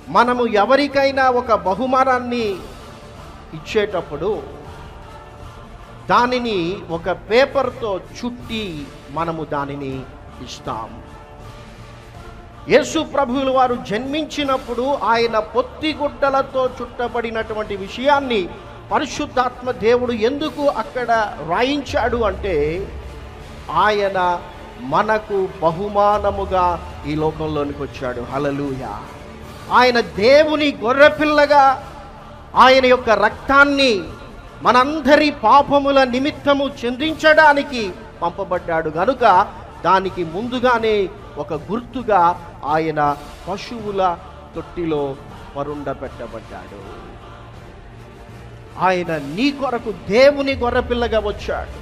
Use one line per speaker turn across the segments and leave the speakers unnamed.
మనము ఎవరికైనా ఒక బహుమానాన్ని ఇచ్చేటప్పుడు దానిని ఒక పేపర్తో చుట్టి మనము దానిని ఇస్తాం యేసు ప్రభువుల వారు జన్మించినప్పుడు ఆయన పొత్తిగుడ్డలతో చుట్టబడినటువంటి విషయాన్ని పరిశుద్ధాత్మ దేవుడు ఎందుకు అక్కడ రాయించాడు అంటే ఆయన మనకు బహుమానముగా ఈ లోకంలోనికి వచ్చాడు హలలుయ ఆయన దేవుని గొర్రెపిల్లగా ఆయన యొక్క రక్తాన్ని మనందరి పాపముల నిమిత్తము చెందించడానికి పంపబడ్డాడు గనుక దానికి ముందుగానే ఒక గుర్తుగా ఆయన పశువుల తొట్టిలో పరుండబెట్టబడ్డాడు ఆయన నీ కొరకు దేవుని గొర్రెపిల్లగా వచ్చాడు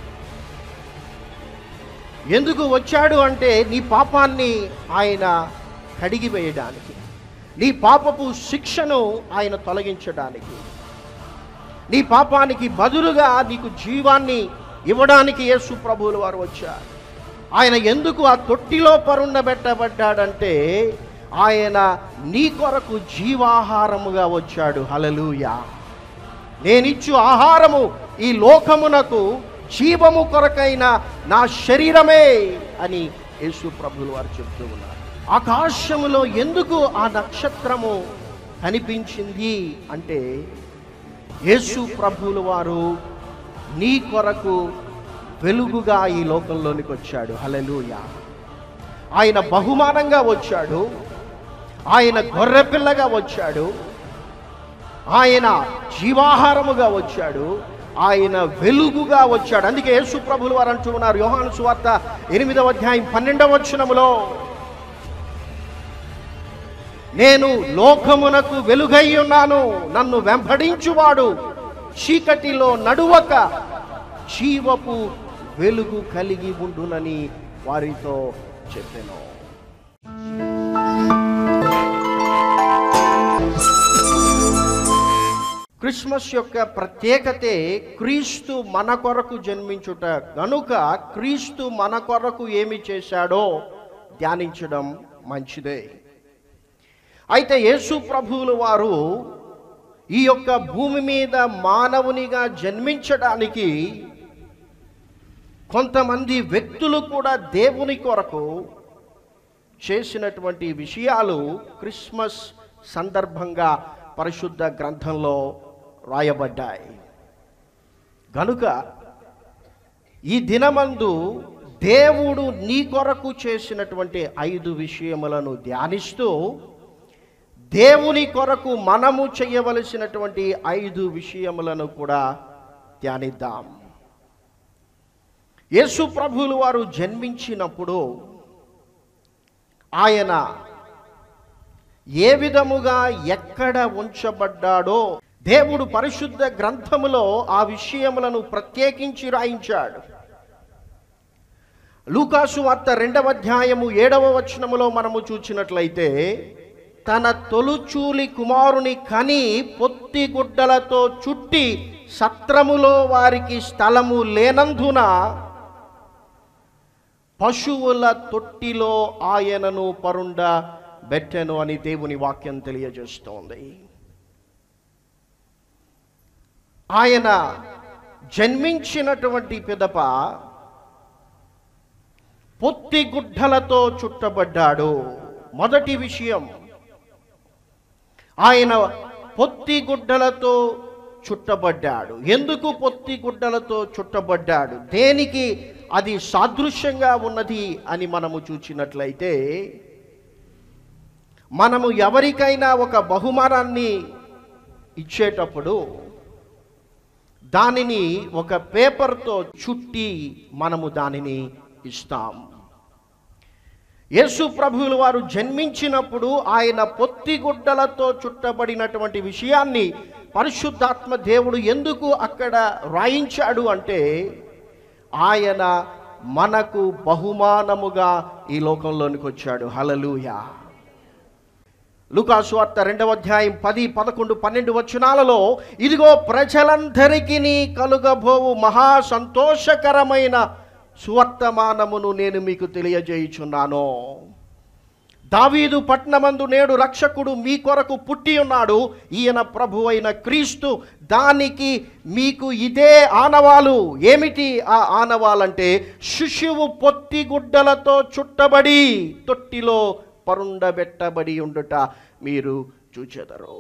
ఎందుకు వచ్చాడు అంటే నీ పాపాన్ని ఆయన కడిగివేయడానికి నీ పాపపు శిక్షను ఆయన తొలగించడానికి నీ పాపానికి బదులుగా నీకు జీవాన్ని ఇవ్వడానికి యేసు ప్రభువులు వారు వచ్చారు ఆయన ఎందుకు ఆ తొట్టిలో పరుండబెట్టబడ్డాడంటే ఆయన నీ కొరకు జీవాహారముగా వచ్చాడు హలలుయా నేనిచ్చు ఆహారము ఈ లోకమునకు జీవము కొరకైన నా శరీరమే అని యేసు ప్రభులు వారు చెప్తూ ఉన్నారు ఆకాశములో ఎందుకు ఆ నక్షత్రము కనిపించింది అంటే యేసు ప్రభువులు వారు నీ కొరకు వెలుగుగా ఈ లోకంలోనికి వచ్చాడు హలలుయ ఆయన బహుమానంగా వచ్చాడు ఆయన గొర్రెపిల్లగా వచ్చాడు ఆయన జీవాహారముగా వచ్చాడు ఆయన వెలుగుగా వచ్చాడు అందుకే యేసు ప్రభులు వారు అంటూ ఉన్నారు యోహాను సువార్త ఎనిమిదవ అధ్యాయం పన్నెండవ వచనములో నేను లోకమునకు వెలుగై ఉన్నాను నన్ను వెంబడించువాడు చీకటిలో నడువక జీవపు వెలుగు కలిగి ఉండునని వారితో చెప్పాను క్రిస్మస్ యొక్క ప్రత్యేకతే క్రీస్తు మన కొరకు జన్మించుట గనుక క్రీస్తు మన కొరకు ఏమి చేశాడో ధ్యానించడం మంచిదే అయితే యేసు ప్రభువులు వారు ఈ యొక్క భూమి మీద మానవునిగా జన్మించడానికి కొంతమంది వ్యక్తులు కూడా దేవుని కొరకు చేసినటువంటి విషయాలు క్రిస్మస్ సందర్భంగా పరిశుద్ధ గ్రంథంలో రాయబడ్డాయి గనుక ఈ దినమందు దేవుడు నీ కొరకు చేసినటువంటి ఐదు విషయములను ధ్యానిస్తూ దేవుని కొరకు మనము చేయవలసినటువంటి ఐదు విషయములను కూడా ధ్యానిద్దాం యేసు ప్రభువులు వారు జన్మించినప్పుడు ఆయన ఏ విధముగా ఎక్కడ ఉంచబడ్డాడో దేవుడు పరిశుద్ధ గ్రంథములో ఆ విషయములను ప్రత్యేకించి రాయించాడు లూకాసు వార్త రెండవ అధ్యాయము ఏడవ వచనములో మనము చూచినట్లయితే తన తొలుచూలి కుమారుని కని పొత్తి గుడ్డలతో చుట్టి సత్రములో వారికి స్థలము లేనందున పశువుల తొట్టిలో ఆయనను పరుండ బెట్టెను అని దేవుని వాక్యం తెలియజేస్తోంది ఆయన జన్మించినటువంటి పిదప పొత్తి గుడ్డలతో చుట్టబడ్డాడు మొదటి విషయం ఆయన పొత్తి గుడ్డలతో చుట్టబడ్డాడు ఎందుకు పొత్తి గుడ్డలతో చుట్టబడ్డాడు దేనికి అది సాదృశ్యంగా ఉన్నది అని మనము చూచినట్లయితే మనము ఎవరికైనా ఒక బహుమానాన్ని ఇచ్చేటప్పుడు దానిని ఒక పేపర్తో చుట్టి మనము దానిని ఇస్తాం యేసు ప్రభువుల వారు జన్మించినప్పుడు ఆయన పొత్తిగుడ్డలతో చుట్టబడినటువంటి విషయాన్ని పరిశుద్ధాత్మ దేవుడు ఎందుకు అక్కడ రాయించాడు అంటే ఆయన మనకు బహుమానముగా ఈ లోకంలోనికి వచ్చాడు హలలుయా లుకాసు వార్త రెండవ అధ్యాయం పది పదకొండు పన్నెండు వచనాలలో ఇదిగో ప్రజలందరికీ కలుగబోవు మహా సంతోషకరమైన సువర్తమానమును నేను మీకు తెలియజేయుచున్నాను దావీదు పట్నమందు నేడు రక్షకుడు మీ కొరకు పుట్టి ఉన్నాడు ఈయన ప్రభు అయిన క్రీస్తు దానికి మీకు ఇదే ఆనవాలు ఏమిటి ఆ ఆనవాలంటే శిశువు పొత్తి గుడ్డలతో చుట్టబడి తొట్టిలో పరుండబెట్టబడి ఉండుట మీరు చూచెదరు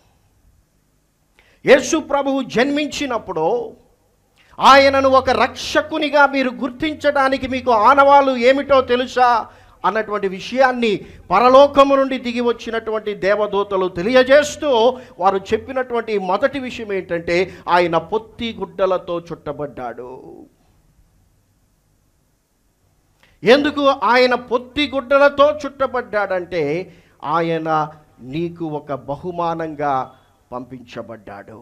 యేసు ప్రభువు జన్మించినప్పుడు ఆయనను ఒక రక్షకునిగా మీరు గుర్తించడానికి మీకు ఆనవాలు ఏమిటో తెలుసా అన్నటువంటి విషయాన్ని పరలోకము నుండి దిగి వచ్చినటువంటి దేవదూతలు తెలియజేస్తూ వారు చెప్పినటువంటి మొదటి విషయం ఏంటంటే ఆయన పొత్తి గుడ్డలతో చుట్టబడ్డాడు ఎందుకు ఆయన పొత్తి గుడ్డలతో చుట్టబడ్డాడంటే ఆయన నీకు ఒక బహుమానంగా పంపించబడ్డాడు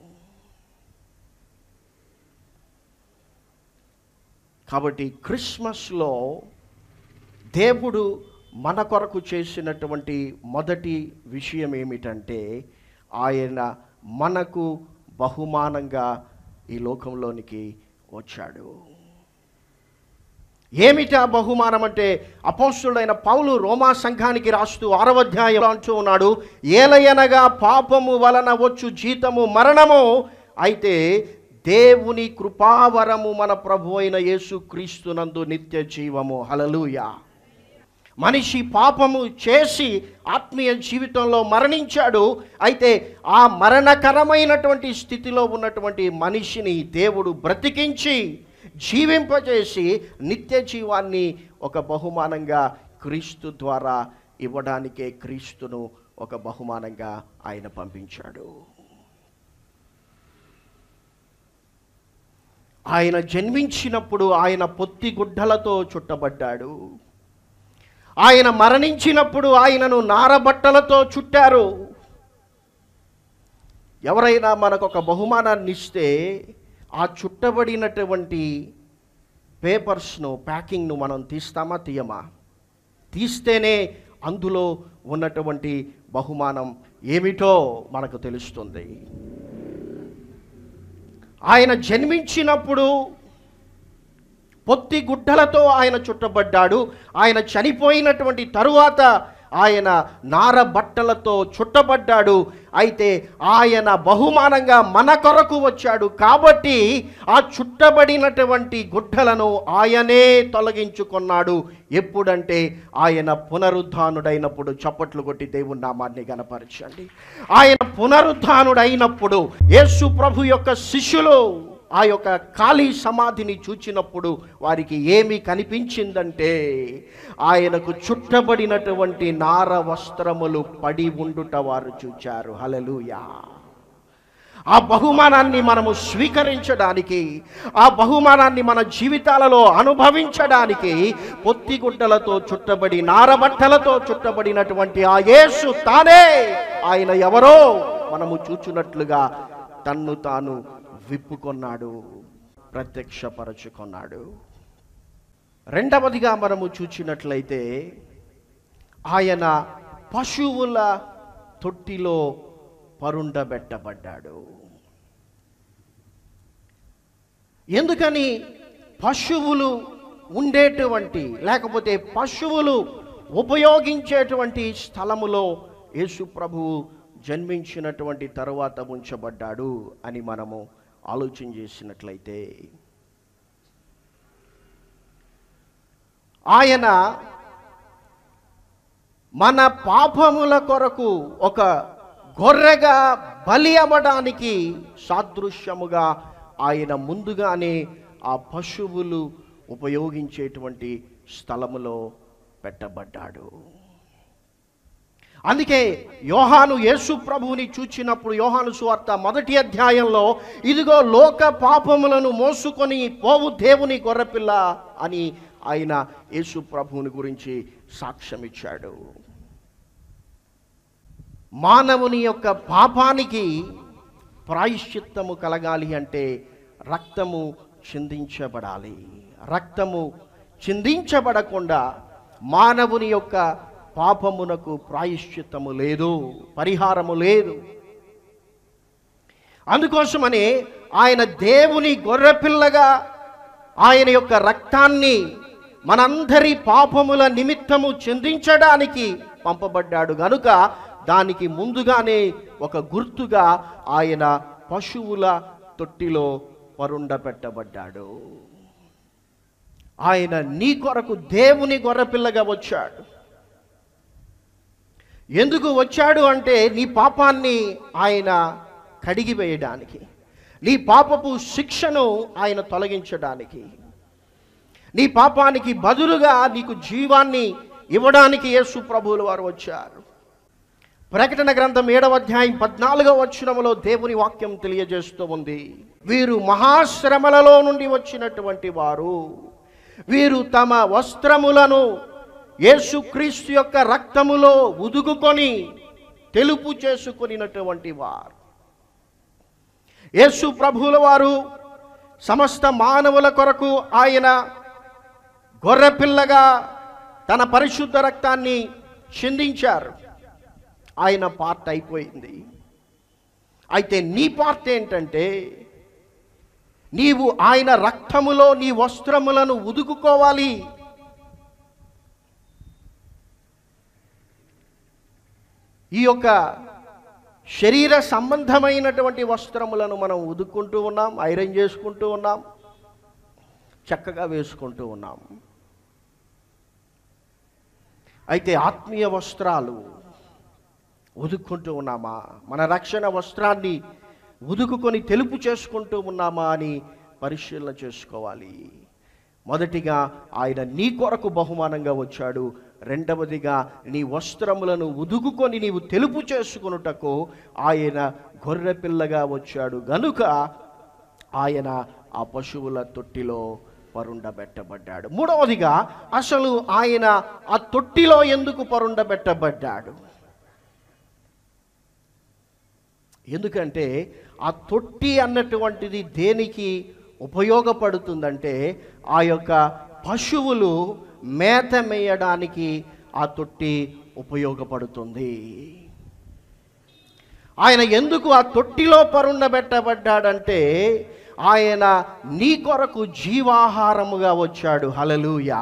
కాబట్టి క్రిస్మస్లో దేవుడు మన కొరకు చేసినటువంటి మొదటి విషయం ఏమిటంటే ఆయన మనకు బహుమానంగా ఈ లోకంలోనికి వచ్చాడు ఏమిటి ఆ బహుమానం అంటే అపోస్తుడైన పౌలు రోమా సంఘానికి రాస్తూ ఆరవ అధ్యాయం అంటూ ఉన్నాడు ఏలయనగా పాపము వలన వచ్చు జీతము మరణము అయితే దేవుని కృపావరము మన ప్రభు అయిన యేసు క్రీస్తునందు నిత్య జీవము హలలుయా మనిషి పాపము చేసి ఆత్మీయ జీవితంలో మరణించాడు అయితే ఆ మరణకరమైనటువంటి స్థితిలో ఉన్నటువంటి మనిషిని దేవుడు బ్రతికించి జీవింపజేసి నిత్య జీవాన్ని ఒక బహుమానంగా క్రీస్తు ద్వారా ఇవ్వడానికే క్రీస్తును ఒక బహుమానంగా ఆయన పంపించాడు ఆయన జన్మించినప్పుడు ఆయన పొత్తి గుడ్డలతో చుట్టబడ్డాడు ఆయన మరణించినప్పుడు ఆయనను నారబట్టలతో చుట్టారు ఎవరైనా మనకు ఒక బహుమానాన్ని ఇస్తే ఆ చుట్టబడినటువంటి పేపర్స్ను ప్యాకింగ్ను మనం తీస్తామా తీయమా తీస్తేనే అందులో ఉన్నటువంటి బహుమానం ఏమిటో మనకు తెలుస్తుంది ఆయన జన్మించినప్పుడు పొత్తి గుడ్డలతో ఆయన చుట్టబడ్డాడు ఆయన చనిపోయినటువంటి తరువాత ఆయన నార బట్టలతో చుట్టబడ్డాడు అయితే ఆయన బహుమానంగా మన కొరకు వచ్చాడు కాబట్టి ఆ చుట్టబడినటువంటి గుడ్డలను ఆయనే తొలగించుకున్నాడు ఎప్పుడంటే ఆయన పునరుద్ధానుడైనప్పుడు చప్పట్లు కొట్టి దేవుని నామాన్ని గనపరచండి ఆయన పునరుద్ధానుడైనప్పుడు యేసు ప్రభు యొక్క శిష్యులు ఆ యొక్క ఖాళీ సమాధిని చూచినప్పుడు వారికి ఏమి కనిపించిందంటే ఆయనకు చుట్టబడినటువంటి నార వస్త్రములు పడి ఉండుట వారు చూచారు హలలుయా ఆ బహుమానాన్ని మనము స్వీకరించడానికి ఆ బహుమానాన్ని మన జీవితాలలో అనుభవించడానికి పొత్తిగుడ్డలతో చుట్టబడి నారబట్టలతో చుట్టబడినటువంటి ఆ యేసు తానే ఆయన ఎవరో మనము చూచున్నట్లుగా తన్ను తాను విప్పుకొన్నాడు ప్రత్యక్షపరచుకొన్నాడు రెండవదిగా మనము చూచినట్లయితే ఆయన పశువుల తొట్టిలో పరుండబెట్టబడ్డాడు ఎందుకని పశువులు ఉండేటువంటి లేకపోతే పశువులు ఉపయోగించేటువంటి స్థలములో యేసు ప్రభువు జన్మించినటువంటి తరువాత ఉంచబడ్డాడు అని మనము ఆలోచన చేసినట్లయితే ఆయన మన పాపముల కొరకు ఒక గొర్రెగా బలి అవ్వడానికి సాదృశ్యముగా ఆయన ముందుగానే ఆ పశువులు ఉపయోగించేటువంటి స్థలములో పెట్టబడ్డాడు అందుకే యోహాను యేసు ప్రభువుని చూచినప్పుడు యోహాను సువార్త మొదటి అధ్యాయంలో ఇదిగో లోక పాపములను మోసుకొని పోవు దేవుని గొర్రెపిల్ల అని ఆయన యేసు ప్రభువుని గురించి సాక్ష్యం ఇచ్చాడు మానవుని యొక్క పాపానికి ప్రాయశ్చిత్తము కలగాలి అంటే రక్తము చిందించబడాలి రక్తము చిందించబడకుండా మానవుని యొక్క పాపమునకు ప్రాయశ్చిత్తము లేదు పరిహారము లేదు అందుకోసమని ఆయన దేవుని గొర్రెపిల్లగా ఆయన యొక్క రక్తాన్ని మనందరి పాపముల నిమిత్తము చెందించడానికి పంపబడ్డాడు గనుక దానికి ముందుగానే ఒక గుర్తుగా ఆయన పశువుల తొట్టిలో పరుండపెట్టబడ్డాడు ఆయన నీ కొరకు దేవుని గొర్రెపిల్లగా వచ్చాడు ఎందుకు వచ్చాడు అంటే నీ పాపాన్ని ఆయన కడిగివేయడానికి నీ పాపపు శిక్షను ఆయన తొలగించడానికి నీ పాపానికి బదులుగా నీకు జీవాన్ని ఇవ్వడానికి యేసు ప్రభువులు వారు వచ్చారు ప్రకటన గ్రంథం ఏడవ అధ్యాయం పద్నాలుగవ వచనములో దేవుని వాక్యం తెలియజేస్తూ ఉంది వీరు మహాశ్రమలలో నుండి వచ్చినటువంటి వారు వీరు తమ వస్త్రములను యేసుక్రీస్తు యొక్క రక్తములో ఉదుగుకొని తెలుపు చేసుకునినటువంటి వారు యేసు ప్రభువుల వారు సమస్త మానవుల కొరకు ఆయన గొర్రెపిల్లగా తన పరిశుద్ధ రక్తాన్ని చిందించారు ఆయన పార్ట్ అయిపోయింది అయితే నీ పార్ట్ ఏంటంటే నీవు ఆయన రక్తములో నీ వస్త్రములను ఉదుకుకోవాలి ఈ యొక్క శరీర సంబంధమైనటువంటి వస్త్రములను మనం ఉదుక్కుంటూ ఉన్నాం ఐరన్ చేసుకుంటూ ఉన్నాం చక్కగా వేసుకుంటూ ఉన్నాం అయితే ఆత్మీయ వస్త్రాలు ఉదుక్కుంటూ ఉన్నామా మన రక్షణ వస్త్రాన్ని ఉదుకుకొని తెలుపు చేసుకుంటూ ఉన్నామా అని పరిశీలన చేసుకోవాలి మొదటిగా ఆయన నీ కొరకు బహుమానంగా వచ్చాడు రెండవదిగా నీ వస్త్రములను ఉదుకుకొని నీవు తెలుపు చేసుకొనుటకు ఆయన గొర్రెపిల్లగా వచ్చాడు గనుక ఆయన ఆ పశువుల తొట్టిలో పరుండబెట్టబడ్డాడు మూడవదిగా అసలు ఆయన ఆ తొట్టిలో ఎందుకు పరుండబెట్టబడ్డాడు ఎందుకంటే ఆ తొట్టి అన్నటువంటిది దేనికి ఉపయోగపడుతుందంటే ఆ యొక్క పశువులు మేత మేయడానికి ఆ తొట్టి ఉపయోగపడుతుంది ఆయన ఎందుకు ఆ తొట్టిలో పరుండబెట్టబడ్డాడంటే ఆయన నీ కొరకు జీవాహారముగా వచ్చాడు హలలుయా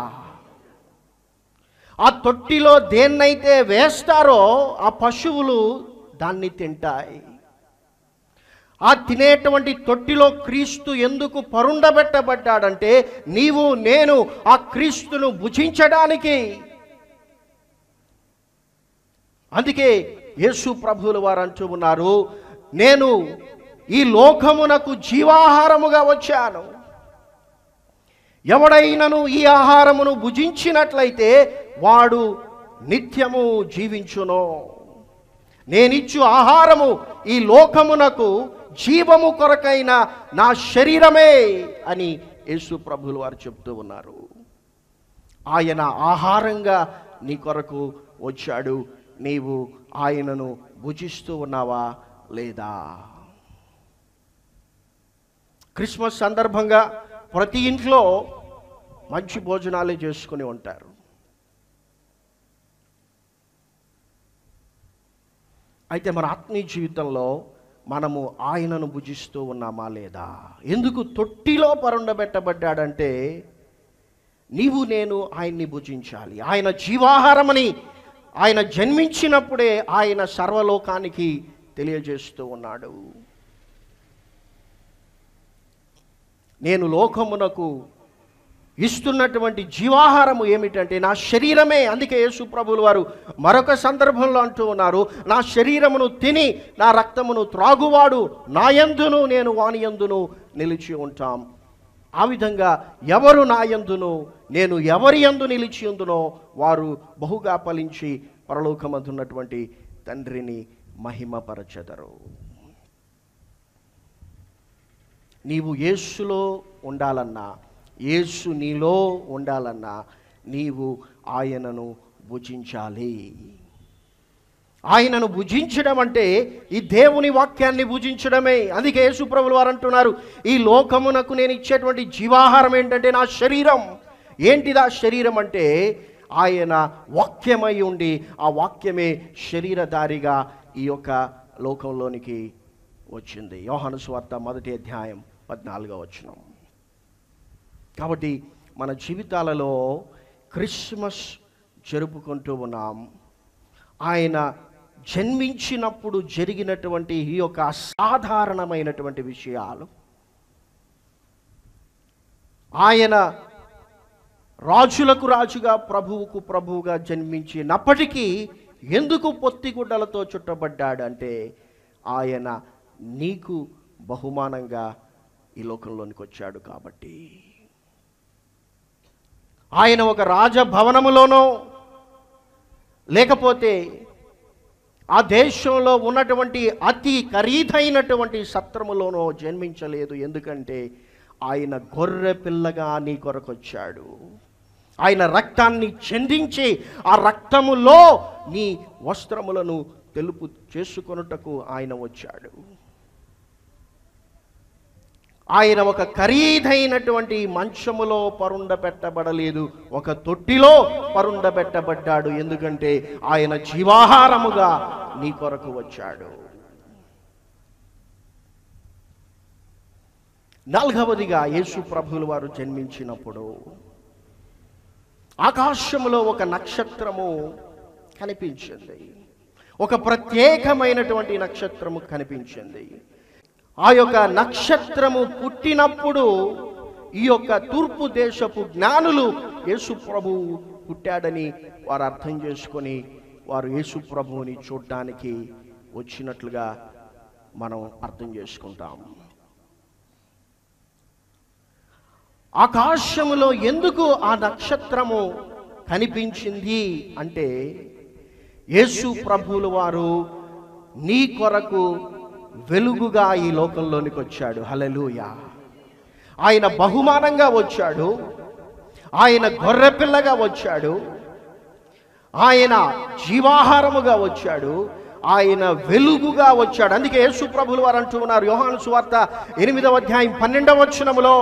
ఆ తొట్టిలో దేన్నైతే వేస్తారో ఆ పశువులు దాన్ని తింటాయి ఆ తినేటువంటి తొట్టిలో క్రీస్తు ఎందుకు పరుండబెట్టబడ్డాడంటే నీవు నేను ఆ క్రీస్తును భుజించడానికి అందుకే యేసు ప్రభువుల వారు అంటూ ఉన్నారు నేను ఈ లోకమునకు జీవాహారముగా వచ్చాను ఎవడైనను ఈ ఆహారమును భుజించినట్లయితే వాడు నిత్యము జీవించును నేనిచ్చు ఆహారము ఈ లోకమునకు జీవము కొరకైన నా శరీరమే అని యేసు ప్రభులు వారు చెప్తూ ఉన్నారు ఆయన ఆహారంగా నీ కొరకు వచ్చాడు నీవు ఆయనను భుజిస్తూ ఉన్నావా లేదా క్రిస్మస్ సందర్భంగా ప్రతి ఇంట్లో మంచి భోజనాలే చేసుకుని ఉంటారు అయితే మన ఆత్మీయ జీవితంలో మనము ఆయనను భుజిస్తూ ఉన్నామా లేదా ఎందుకు తొట్టిలో పరుండబెట్టబడ్డాడంటే నీవు నేను ఆయన్ని భుజించాలి ఆయన జీవాహారమని ఆయన జన్మించినప్పుడే ఆయన సర్వలోకానికి తెలియజేస్తూ ఉన్నాడు నేను లోకమునకు ఇస్తున్నటువంటి జీవాహారము ఏమిటంటే నా శరీరమే అందుకే యేసు ప్రభులు వారు మరొక సందర్భంలో అంటూ ఉన్నారు నా శరీరమును తిని నా రక్తమును త్రాగువాడు నా యందును నేను వాని యందును నిలిచి ఉంటాం ఆ విధంగా ఎవరు నా యందును నేను ఎవరి యందు నిలిచి ఉందునో వారు బహుగా ఫలించి పరలోకమందున్నటువంటి తండ్రిని మహిమపరచెదరు నీవు యేసులో ఉండాలన్నా యేసు నీలో ఉండాలన్నా నీవు ఆయనను భుజించాలి ఆయనను భుజించడం అంటే ఈ దేవుని వాక్యాన్ని భుజించడమే అందుకే యేసుప్రభులు వారు అంటున్నారు ఈ లోకమునకు నేను ఇచ్చేటువంటి జీవాహారం ఏంటంటే నా శరీరం ఏంటిదా శరీరం అంటే ఆయన వాక్యమై ఉండి ఆ వాక్యమే శరీరధారిగా ఈ యొక్క లోకంలోనికి వచ్చింది యోహాను స్వార్త మొదటి అధ్యాయం పద్నాలుగో వచనం కాబట్టి మన జీవితాలలో క్రిస్మస్ జరుపుకుంటూ ఉన్నాం ఆయన జన్మించినప్పుడు జరిగినటువంటి ఈ యొక్క అసాధారణమైనటువంటి విషయాలు ఆయన రాజులకు రాజుగా ప్రభువుకు ప్రభువుగా జన్మించినప్పటికీ ఎందుకు పొత్తిగుడ్డలతో చుట్టబడ్డాడంటే ఆయన నీకు బహుమానంగా ఈ లోకంలోనికి వచ్చాడు కాబట్టి ఆయన ఒక రాజభవనములోనో లేకపోతే ఆ దేశంలో ఉన్నటువంటి అతి ఖరీదైనటువంటి సత్రములోనో జన్మించలేదు ఎందుకంటే ఆయన గొర్రె పిల్లగా నీ కొరకొచ్చాడు ఆయన రక్తాన్ని చెందించి ఆ రక్తములో నీ వస్త్రములను తెలుపు చేసుకొనుటకు ఆయన వచ్చాడు ఆయన ఒక ఖరీదైనటువంటి మంచములో పరుండ పెట్టబడలేదు ఒక తొట్టిలో పరుండ పెట్టబడ్డాడు ఎందుకంటే ఆయన జీవాహారముగా నీ కొరకు వచ్చాడు నాలుగవదిగా యేసు ప్రభువుల వారు జన్మించినప్పుడు ఆకాశములో ఒక నక్షత్రము కనిపించింది ఒక ప్రత్యేకమైనటువంటి నక్షత్రము కనిపించింది ఆ యొక్క నక్షత్రము పుట్టినప్పుడు ఈ యొక్క తూర్పు దేశపు జ్ఞానులు యేసు ప్రభువు పుట్టాడని వారు అర్థం చేసుకొని వారు యేసు ప్రభువుని చూడడానికి వచ్చినట్లుగా మనం అర్థం చేసుకుంటాం ఆకాశములో ఎందుకు ఆ నక్షత్రము కనిపించింది అంటే యేసు ప్రభువుల వారు నీ కొరకు వెలుగుగా ఈ లోకంలోనికి వచ్చాడు హలలుయ ఆయన బహుమానంగా వచ్చాడు ఆయన గొర్రెపిల్లగా వచ్చాడు ఆయన జీవాహారముగా వచ్చాడు ఆయన వెలుగుగా వచ్చాడు అందుకే యేసు ప్రభులు వారు అంటూ ఉన్నారు యోహాను సువార్త ఎనిమిదవ అధ్యాయం పన్నెండవ వచనములో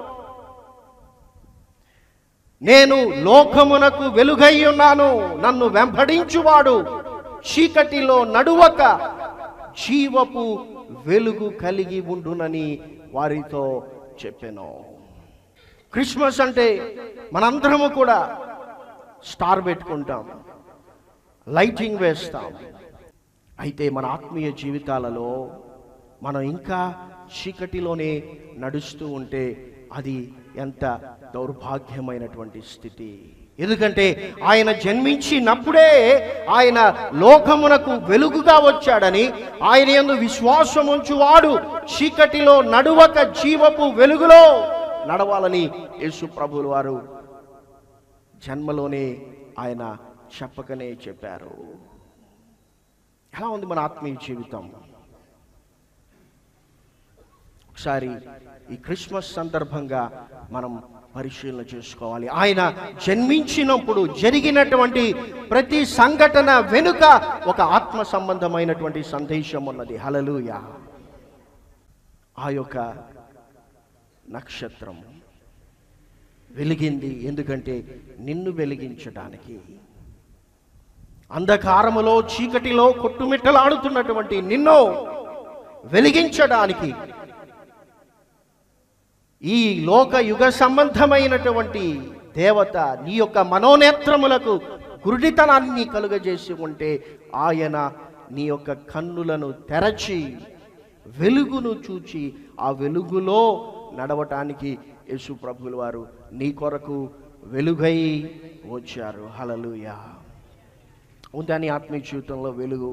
నేను లోకమునకు వెలుగై ఉన్నాను నన్ను వెంబడించువాడు చీకటిలో నడువక జీవపు వెలుగు కలిగి ఉండునని వారితో చెప్పాను క్రిస్మస్ అంటే మనందరము కూడా స్టార్ పెట్టుకుంటాం లైటింగ్ వేస్తాం అయితే మన ఆత్మీయ జీవితాలలో మనం ఇంకా చీకటిలోనే నడుస్తూ ఉంటే అది ఎంత దౌర్భాగ్యమైనటువంటి స్థితి ఎందుకంటే ఆయన జన్మించినప్పుడే ఆయన లోకమునకు వెలుగుగా వచ్చాడని ఆయన యందు విశ్వాసం ఉంచువాడు చీకటిలో నడువక జీవపు వెలుగులో నడవాలని యేసు ప్రభువుల వారు జన్మలోనే ఆయన చెప్పకనే చెప్పారు ఎలా ఉంది మన ఆత్మీయ జీవితం ఒకసారి ఈ క్రిస్మస్ సందర్భంగా మనం పరిశీలన చేసుకోవాలి ఆయన జన్మించినప్పుడు జరిగినటువంటి ప్రతి సంఘటన వెనుక ఒక ఆత్మ సంబంధమైనటువంటి సందేశం ఉన్నది హలలుయ ఆ యొక్క నక్షత్రం వెలిగింది ఎందుకంటే నిన్ను వెలిగించడానికి అంధకారములో చీకటిలో కొట్టుమిట్టలాడుతున్నటువంటి నిన్ను వెలిగించడానికి ఈ లోక యుగ సంబంధమైనటువంటి దేవత నీ యొక్క మనోనేత్రములకు గురుడితనాన్ని కలుగజేసి ఉంటే ఆయన నీ యొక్క కన్నులను తెరచి వెలుగును చూచి ఆ వెలుగులో నడవటానికి యేసు ప్రభువుల వారు నీ కొరకు వెలుగై వచ్చారు హలలుయా ఉందా నీ ఆత్మీయ జీవితంలో వెలుగు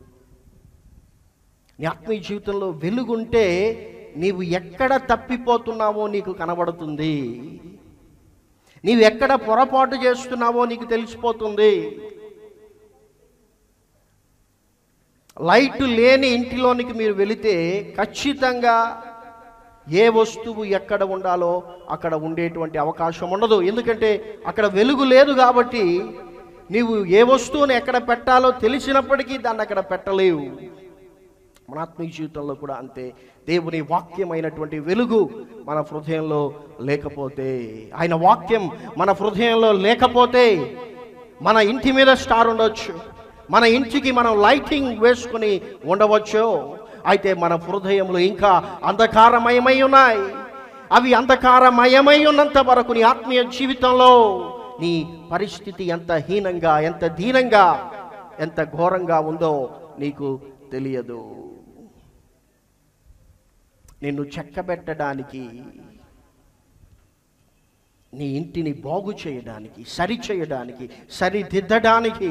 నీ ఆత్మీయ జీవితంలో వెలుగుంటే నీవు ఎక్కడ తప్పిపోతున్నావో నీకు కనబడుతుంది నీవు ఎక్కడ పొరపాటు చేస్తున్నావో నీకు తెలిసిపోతుంది లైట్ లేని ఇంటిలోనికి మీరు వెళితే ఖచ్చితంగా ఏ వస్తువు ఎక్కడ ఉండాలో అక్కడ ఉండేటువంటి అవకాశం ఉండదు ఎందుకంటే అక్కడ వెలుగు లేదు కాబట్టి నీవు ఏ వస్తువుని ఎక్కడ పెట్టాలో తెలిసినప్పటికీ దాన్ని అక్కడ పెట్టలేవు మన ఆత్మీయ జీవితంలో కూడా అంతే దేవుని వాక్యమైనటువంటి వెలుగు మన హృదయంలో లేకపోతే ఆయన వాక్యం మన హృదయంలో లేకపోతే మన ఇంటి మీద స్టార్ ఉండొచ్చు మన ఇంటికి మనం లైటింగ్ వేసుకుని ఉండవచ్చు అయితే మన హృదయంలో ఇంకా అంధకారమయమై ఉన్నాయి అవి అంధకారమయమై ఉన్నంత వరకు నీ ఆత్మీయ జీవితంలో నీ పరిస్థితి ఎంత హీనంగా ఎంత దీనంగా ఎంత ఘోరంగా ఉందో నీకు తెలియదు నిన్ను చెక్కబెట్టడానికి నీ ఇంటిని బాగు చేయడానికి సరి చేయడానికి సరిదిద్దడానికి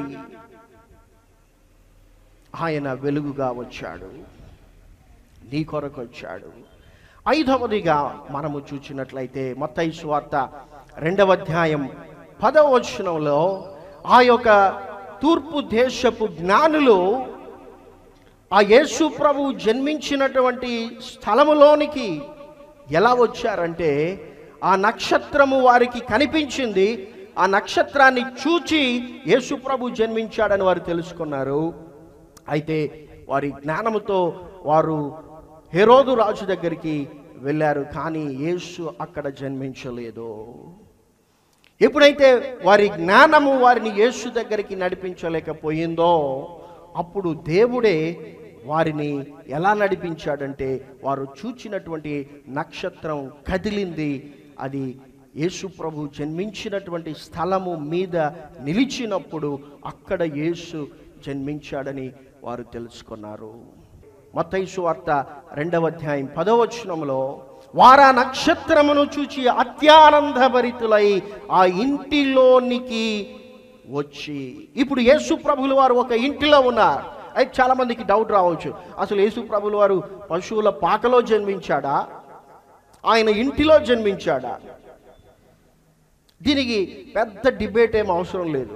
ఆయన వెలుగుగా వచ్చాడు నీ కొరకు వచ్చాడు ఐదవదిగా మనము చూసినట్లయితే మత్తయి సువార్త రెండవ అధ్యాయం పదవ వచనంలో ఆ యొక్క తూర్పు దేశపు జ్ఞానులు ఆ యేసు ప్రభు జన్మించినటువంటి స్థలములోనికి ఎలా వచ్చారంటే ఆ నక్షత్రము వారికి కనిపించింది ఆ నక్షత్రాన్ని చూచి యేసు ప్రభు జన్మించాడని వారు తెలుసుకున్నారు అయితే వారి జ్ఞానముతో వారు హెరోదు రాజు దగ్గరికి వెళ్ళారు కానీ యేసు అక్కడ జన్మించలేదు ఎప్పుడైతే వారి జ్ఞానము వారిని యేసు దగ్గరికి నడిపించలేకపోయిందో అప్పుడు దేవుడే వారిని ఎలా నడిపించాడంటే వారు చూచినటువంటి నక్షత్రం కదిలింది అది యేసు ప్రభు జన్మించినటువంటి స్థలము మీద నిలిచినప్పుడు అక్కడ యేసు జన్మించాడని వారు తెలుసుకున్నారు మత్తైసు వార్త రెండవ అధ్యాయం పదవచనంలో వారా నక్షత్రమును చూచి అత్యానందభరితులై ఆ ఇంటిలోనికి వచ్చి ఇప్పుడు యేసు ప్రభులు వారు ఒక ఇంటిలో ఉన్నారు అయితే చాలా మందికి డౌట్ రావచ్చు అసలు యేసు ప్రభులు వారు పశువుల పాకలో జన్మించాడా ఆయన ఇంటిలో జన్మించాడా దీనికి పెద్ద డిబేట్ ఏం అవసరం లేదు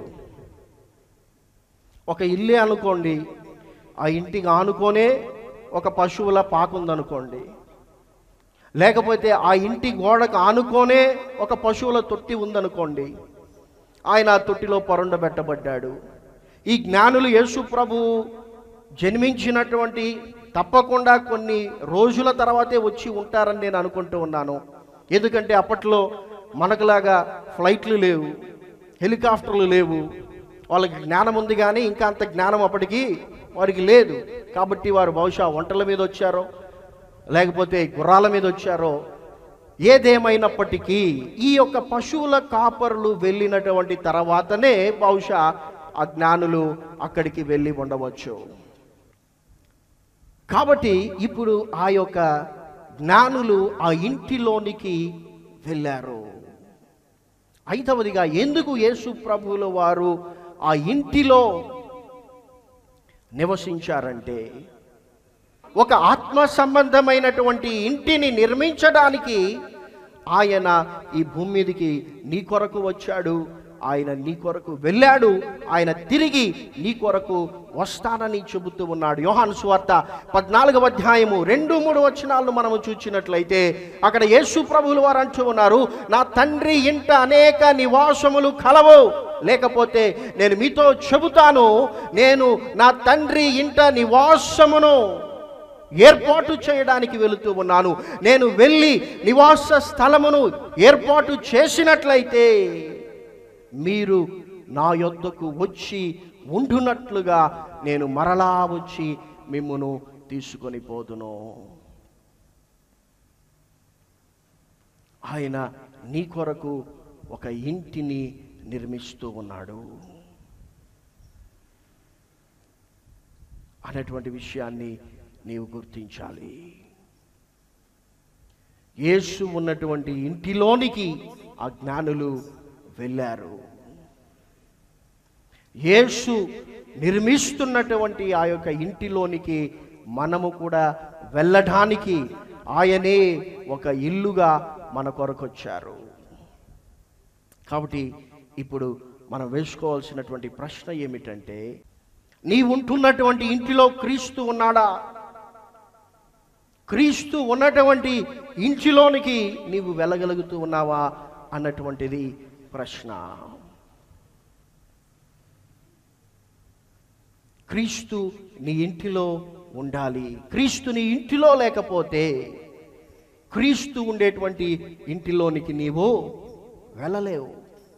ఒక ఇల్లే అనుకోండి ఆ ఇంటికి ఆనుకొనే ఒక పశువుల పాక ఉందనుకోండి లేకపోతే ఆ ఇంటి గోడకు ఆనుకొనే ఒక పశువుల తొట్టి ఉందనుకోండి ఆయన ఆ తొట్టిలో పొరండబెట్టబడ్డాడు ఈ జ్ఞానులు యేసు ప్రభు జన్మించినటువంటి తప్పకుండా కొన్ని రోజుల తర్వాతే వచ్చి ఉంటారని నేను అనుకుంటూ ఉన్నాను ఎందుకంటే అప్పట్లో మనకులాగా ఫ్లైట్లు లేవు హెలికాప్టర్లు లేవు వాళ్ళకి జ్ఞానం ఉంది కానీ ఇంకా అంత జ్ఞానం అప్పటికి వారికి లేదు కాబట్టి వారు బహుశా ఒంటల మీద వచ్చారో లేకపోతే గుర్రాల మీద వచ్చారో ఏదేమైనప్పటికీ ఈ యొక్క పశువుల కాపరులు వెళ్ళినటువంటి తర్వాతనే బహుశా ఆ జ్ఞానులు అక్కడికి వెళ్ళి ఉండవచ్చు కాబట్టి ఇప్పుడు ఆ యొక్క జ్ఞానులు ఆ ఇంటిలోనికి వెళ్ళారు ఐదవదిగా ఎందుకు యేసు ప్రభువుల వారు ఆ ఇంటిలో నివసించారంటే ఒక ఆత్మ సంబంధమైనటువంటి ఇంటిని నిర్మించడానికి ఆయన ఈ భూమి మీదకి నీ కొరకు వచ్చాడు ఆయన నీ కొరకు వెళ్ళాడు ఆయన తిరిగి నీ కొరకు వస్తానని చెబుతూ ఉన్నాడు యోహాను సువార్త పద్నాలుగవ అధ్యాయము రెండు మూడు వచనాలను మనము చూచినట్లయితే అక్కడ యేసు ప్రభువులు వారు అంటూ ఉన్నారు నా తండ్రి ఇంట అనేక నివాసములు కలవు లేకపోతే నేను మీతో చెబుతాను నేను నా తండ్రి ఇంట నివాసమును ఏర్పాటు చేయడానికి వెళుతూ ఉన్నాను నేను వెళ్ళి నివాస స్థలమును ఏర్పాటు చేసినట్లయితే మీరు నా యొద్దకు వచ్చి ఉండునట్లుగా నేను మరలా వచ్చి మిమ్మును తీసుకొని పోదును ఆయన నీ కొరకు ఒక ఇంటిని నిర్మిస్తూ ఉన్నాడు అనేటువంటి విషయాన్ని నీవు గుర్తించాలి యేసు ఉన్నటువంటి ఇంటిలోనికి ఆ జ్ఞానులు వెళ్ళారు యేసు నిర్మిస్తున్నటువంటి ఆ యొక్క ఇంటిలోనికి మనము కూడా వెళ్ళడానికి ఆయనే ఒక ఇల్లుగా మన కొరకు వచ్చారు కాబట్టి ఇప్పుడు మనం వేసుకోవాల్సినటువంటి ప్రశ్న ఏమిటంటే నీ ఉంటున్నటువంటి ఇంటిలో క్రీస్తు ఉన్నాడా క్రీస్తు ఉన్నటువంటి ఇంటిలోనికి నీవు వెళ్ళగలుగుతూ ఉన్నావా అన్నటువంటిది ప్రశ్న క్రీస్తు నీ ఇంటిలో ఉండాలి క్రీస్తు నీ ఇంటిలో లేకపోతే క్రీస్తు ఉండేటువంటి ఇంటిలోనికి నీవు వెళ్ళలేవు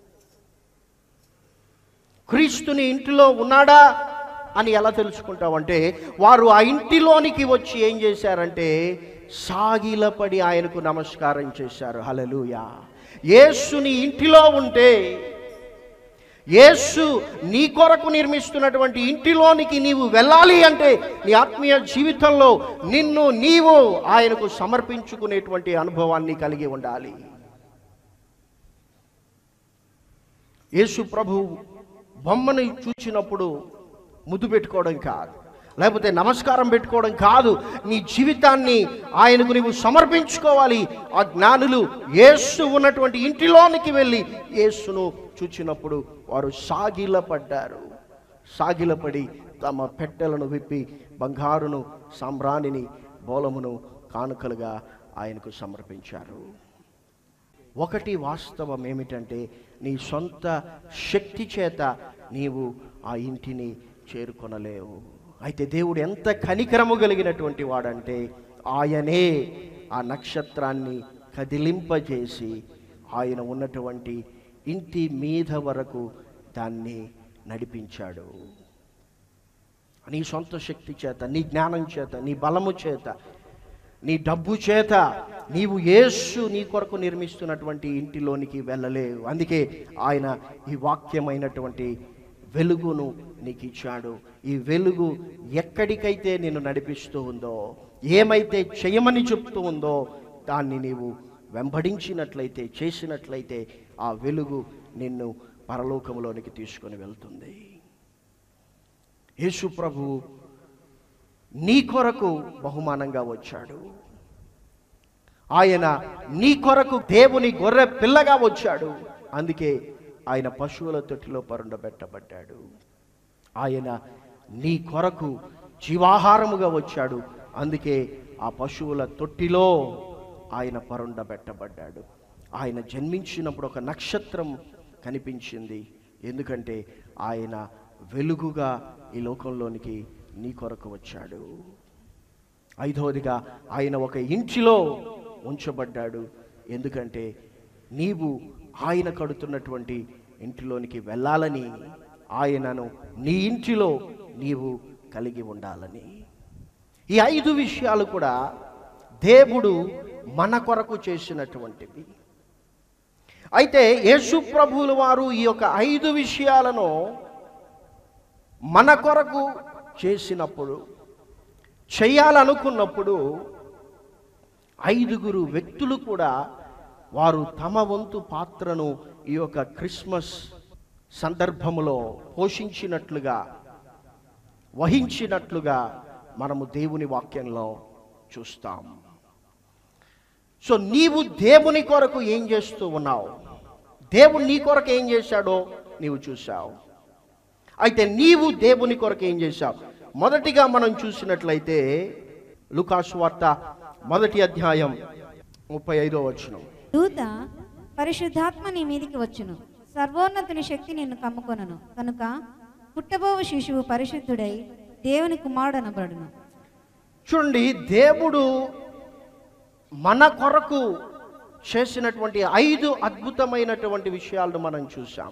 క్రీస్తుని ఇంటిలో ఉన్నాడా అని ఎలా తెలుసుకుంటావంటే వారు ఆ ఇంటిలోనికి వచ్చి ఏం చేశారంటే సాగిలపడి ఆయనకు నమస్కారం చేశారు హలలుయా యేసుని ఇంటిలో ఉంటే యేసు నీ కొరకు నిర్మిస్తున్నటువంటి ఇంటిలోనికి నీవు వెళ్ళాలి అంటే నీ ఆత్మీయ జీవితంలో నిన్ను నీవు ఆయనకు సమర్పించుకునేటువంటి అనుభవాన్ని కలిగి ఉండాలి యేసు ప్రభు బొమ్మను చూచినప్పుడు ముద్దు పెట్టుకోవడం కాదు లేకపోతే నమస్కారం పెట్టుకోవడం కాదు నీ జీవితాన్ని ఆయనకు నీవు సమర్పించుకోవాలి ఆ జ్ఞానులు యేసు ఉన్నటువంటి ఇంటిలోనికి వెళ్ళి యేసును చూచినప్పుడు వారు సాగిలపడ్డారు సాగిలపడి తమ పెట్టెలను విప్పి బంగారును సాంబ్రాణిని బోలమును కానుకలుగా ఆయనకు సమర్పించారు ఒకటి వాస్తవం ఏమిటంటే నీ సొంత శక్తి చేత నీవు ఆ ఇంటిని చేరుకొనలేవు అయితే దేవుడు ఎంత కనికరము కలిగినటువంటి వాడంటే ఆయనే ఆ నక్షత్రాన్ని కదిలింపజేసి ఆయన ఉన్నటువంటి ఇంటి మీద వరకు దాన్ని నడిపించాడు నీ సొంత శక్తి చేత నీ జ్ఞానం చేత నీ బలము చేత నీ డబ్బు చేత నీవు యేసు నీ కొరకు నిర్మిస్తున్నటువంటి ఇంటిలోనికి వెళ్ళలేవు అందుకే ఆయన ఈ వాక్యమైనటువంటి వెలుగును నీకు ఇచ్చాడు ఈ వెలుగు ఎక్కడికైతే నేను నడిపిస్తూ ఉందో ఏమైతే చేయమని చెప్తూ ఉందో దాన్ని నీవు వెంబడించినట్లయితే చేసినట్లయితే ఆ వెలుగు నిన్ను పరలోకంలోనికి తీసుకొని వెళ్తుంది యేసు ప్రభువు నీ కొరకు బహుమానంగా వచ్చాడు ఆయన నీ కొరకు దేవుని గొర్రె పిల్లగా వచ్చాడు అందుకే ఆయన పశువుల తొట్టిలో పరుండబెట్టబడ్డాడు ఆయన నీ కొరకు జీవాహారముగా వచ్చాడు అందుకే ఆ పశువుల తొట్టిలో ఆయన పరుండబెట్టబడ్డాడు ఆయన జన్మించినప్పుడు ఒక నక్షత్రం కనిపించింది ఎందుకంటే ఆయన వెలుగుగా ఈ లోకంలోనికి నీ కొరకు వచ్చాడు ఐదవదిగా ఆయన ఒక ఇంటిలో ఉంచబడ్డాడు ఎందుకంటే నీవు ఆయన కడుతున్నటువంటి ఇంటిలోనికి వెళ్ళాలని ఆయనను నీ ఇంటిలో నీవు కలిగి ఉండాలని ఈ ఐదు విషయాలు కూడా దేవుడు మన కొరకు చేసినటువంటివి అయితే యేసు ప్రభువుల వారు ఈ యొక్క ఐదు విషయాలను మన కొరకు చేసినప్పుడు చేయాలనుకున్నప్పుడు ఐదుగురు వ్యక్తులు కూడా వారు తమ వంతు పాత్రను ఈ యొక్క క్రిస్మస్ సందర్భములో పోషించినట్లుగా వహించినట్లుగా మనము దేవుని వాక్యంలో చూస్తాం సో నీవు దేవుని కొరకు ఏం చేస్తూ ఉన్నావు దేవుడు నీ కొరకు ఏం చేశాడో నీవు చూసావు అయితే నీవు దేవుని కొరకు ఏం చేశావు మొదటిగా మనం చూసినట్లయితే లుకాసు వార్త మొదటి అధ్యాయం ముప్పై ఐదో వచనం
దూత పరిశుద్ధాత్మ నీ మీదికి వచ్చును సర్వోన్నతుని శక్తి నిన్ను కమ్ముకొనను కనుక పుట్టబోవు శిశువు పరిశుద్ధుడై దేవుని కుమారుడు అనబడును
చూడండి దేవుడు మన కొరకు చేసినటువంటి ఐదు అద్భుతమైనటువంటి విషయాలను మనం చూసాం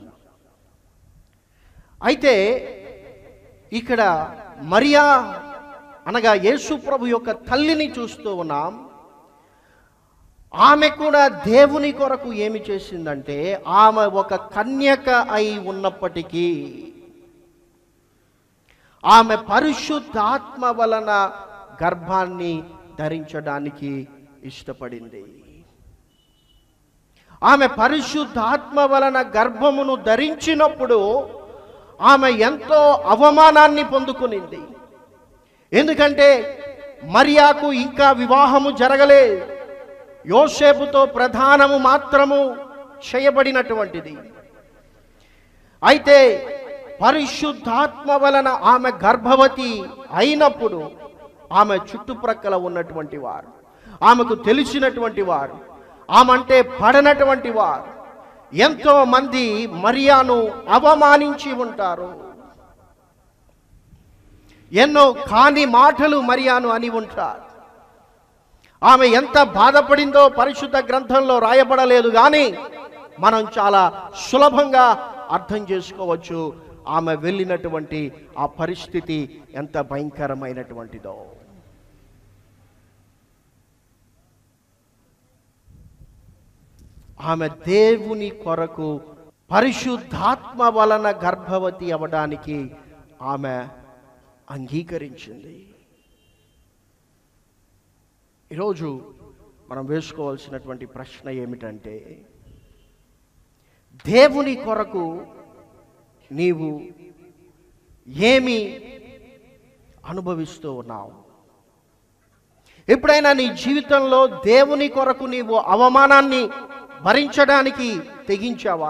అయితే ఇక్కడ మరియా అనగా యేసు ప్రభు యొక్క తల్లిని చూస్తూ ఉన్నాం ఆమె కూడా దేవుని కొరకు ఏమి చేసిందంటే ఆమె ఒక కన్యక అయి ఉన్నప్పటికీ ఆమె పరిశుద్ధాత్మ వలన గర్భాన్ని ధరించడానికి ఇష్టపడింది ఆమె పరిశుద్ధాత్మ వలన గర్భమును ధరించినప్పుడు ఆమె ఎంతో అవమానాన్ని పొందుకునింది ఎందుకంటే మరియాకు ఇంకా వివాహము జరగలేదు యోసేపుతో ప్రధానము మాత్రము చేయబడినటువంటిది అయితే పరిశుద్ధాత్మ వలన ఆమె గర్భవతి అయినప్పుడు ఆమె చుట్టుప్రక్కల ఉన్నటువంటి వారు ఆమెకు తెలిసినటువంటి వారు ఆమె అంటే పడనటువంటి వారు ఎంతో మంది మరియాను అవమానించి ఉంటారు ఎన్నో కాని మాటలు మరియాను అని ఉంటారు ఆమె ఎంత బాధపడిందో పరిశుద్ధ గ్రంథంలో రాయబడలేదు కానీ మనం చాలా సులభంగా అర్థం చేసుకోవచ్చు ఆమె వెళ్ళినటువంటి ఆ పరిస్థితి ఎంత భయంకరమైనటువంటిదో ఆమె దేవుని కొరకు పరిశుద్ధాత్మ వలన గర్భవతి అవ్వడానికి ఆమె అంగీకరించింది ఈరోజు మనం వేసుకోవాల్సినటువంటి ప్రశ్న ఏమిటంటే దేవుని కొరకు నీవు ఏమి అనుభవిస్తూ ఉన్నావు ఎప్పుడైనా నీ జీవితంలో దేవుని కొరకు నీవు అవమానాన్ని భరించడానికి తెగించావా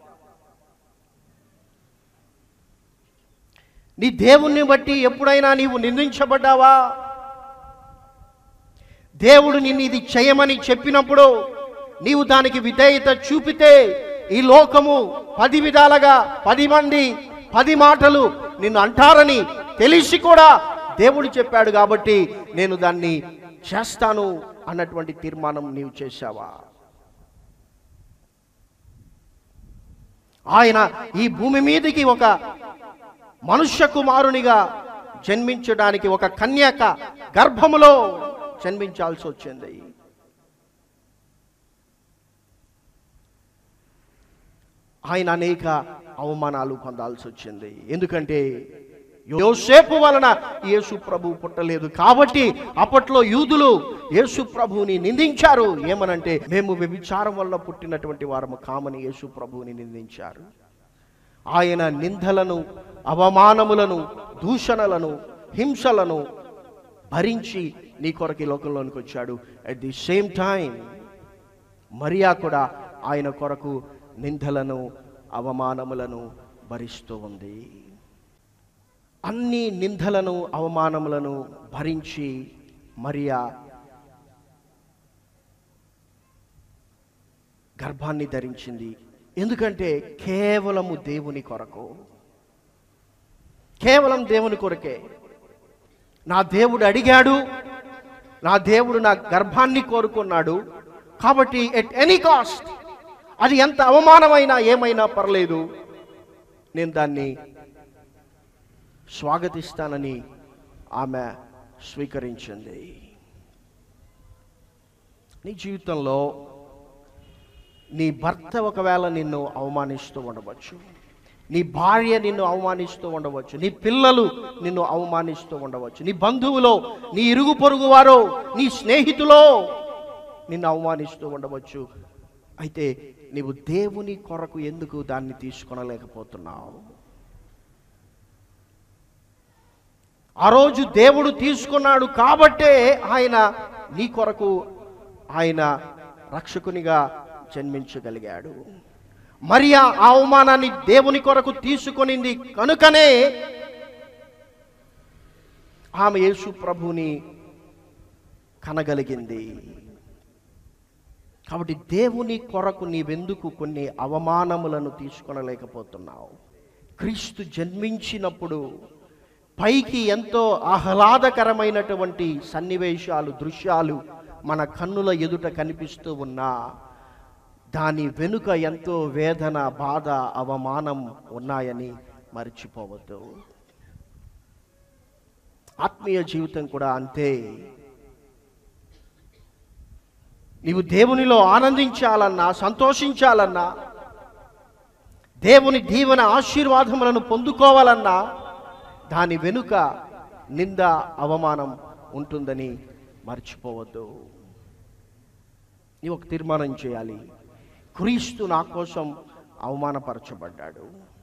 నీ దేవుణ్ణి బట్టి ఎప్పుడైనా నీవు నిందించబడ్డావా దేవుడు నిన్ను ఇది చేయమని చెప్పినప్పుడు నీవు దానికి విధేయత చూపితే ఈ లోకము పది విధాలుగా పది మంది పది మాటలు నిన్ను అంటారని తెలిసి కూడా దేవుడు చెప్పాడు కాబట్టి నేను దాన్ని చేస్తాను అన్నటువంటి తీర్మానం నీవు చేశావా ఆయన ఈ భూమి మీదకి ఒక మనుష్య కుమారునిగా జన్మించడానికి ఒక కన్యక గర్భములో జన్మించాల్సి వచ్చింది ఆయన అనేక అవమానాలు పొందాల్సి వచ్చింది ఎందుకంటే యోసేపు వలన యేసు ప్రభు పుట్టలేదు కాబట్టి అప్పట్లో యూదులు యేసు ప్రభువుని నిందించారు ఏమనంటే మేము వ్యభిచారం వల్ల పుట్టినటువంటి వారము కామని యేసు ప్రభువుని నిందించారు ఆయన నిందలను అవమానములను దూషణలను హింసలను భరించి నీ కొరకు ఈ లోకంలోనికి వచ్చాడు at the same time Maria కూడా ఆయన కొరకు నిందలను అవమానములను భరిస్తూ ఉంది అన్ని నిందలను అవమానములను భరించి మరియా గర్భాన్ని ధరించింది ఎందుకంటే కేవలము దేవుని కొరకు కేవలం దేవుని కొరకే నా దేవుడు అడిగాడు నా దేవుడు నా గర్భాన్ని కోరుకున్నాడు కాబట్టి ఎట్ ఎనీ కాస్ట్ అది ఎంత అవమానమైనా ఏమైనా పర్లేదు నేను దాన్ని స్వాగతిస్తానని ఆమె స్వీకరించింది నీ జీవితంలో నీ భర్త ఒకవేళ నిన్ను అవమానిస్తూ ఉండవచ్చు నీ భార్య నిన్ను అవమానిస్తూ ఉండవచ్చు నీ పిల్లలు నిన్ను అవమానిస్తూ ఉండవచ్చు నీ బంధువులో నీ ఇరుగు పొరుగు వారో నీ స్నేహితులో నిన్ను అవమానిస్తూ ఉండవచ్చు అయితే నీవు దేవుని కొరకు ఎందుకు దాన్ని తీసుకొనలేకపోతున్నావు ఆ రోజు దేవుడు తీసుకున్నాడు కాబట్టే ఆయన నీ కొరకు ఆయన రక్షకునిగా జన్మించగలిగాడు మరి ఆ అవమానాన్ని దేవుని కొరకు తీసుకొనింది కనుకనే ఆమె యేసు ప్రభుని కనగలిగింది కాబట్టి దేవుని కొరకు నీవెందుకు కొన్ని అవమానములను తీసుకొనలేకపోతున్నావు క్రీస్తు జన్మించినప్పుడు పైకి ఎంతో ఆహ్లాదకరమైనటువంటి సన్నివేశాలు దృశ్యాలు మన కన్నుల ఎదుట కనిపిస్తూ ఉన్నా దాని వెనుక ఎంతో వేదన బాధ అవమానం ఉన్నాయని మర్చిపోవద్దు ఆత్మీయ జీవితం కూడా అంతే నీవు దేవునిలో ఆనందించాలన్నా సంతోషించాలన్నా దేవుని దీవెన ఆశీర్వాదములను పొందుకోవాలన్నా దాని వెనుక నింద అవమానం ఉంటుందని మర్చిపోవద్దు నీవు ఒక తీర్మానం చేయాలి క్రీస్తు నా కోసం అవమానపరచబడ్డాడు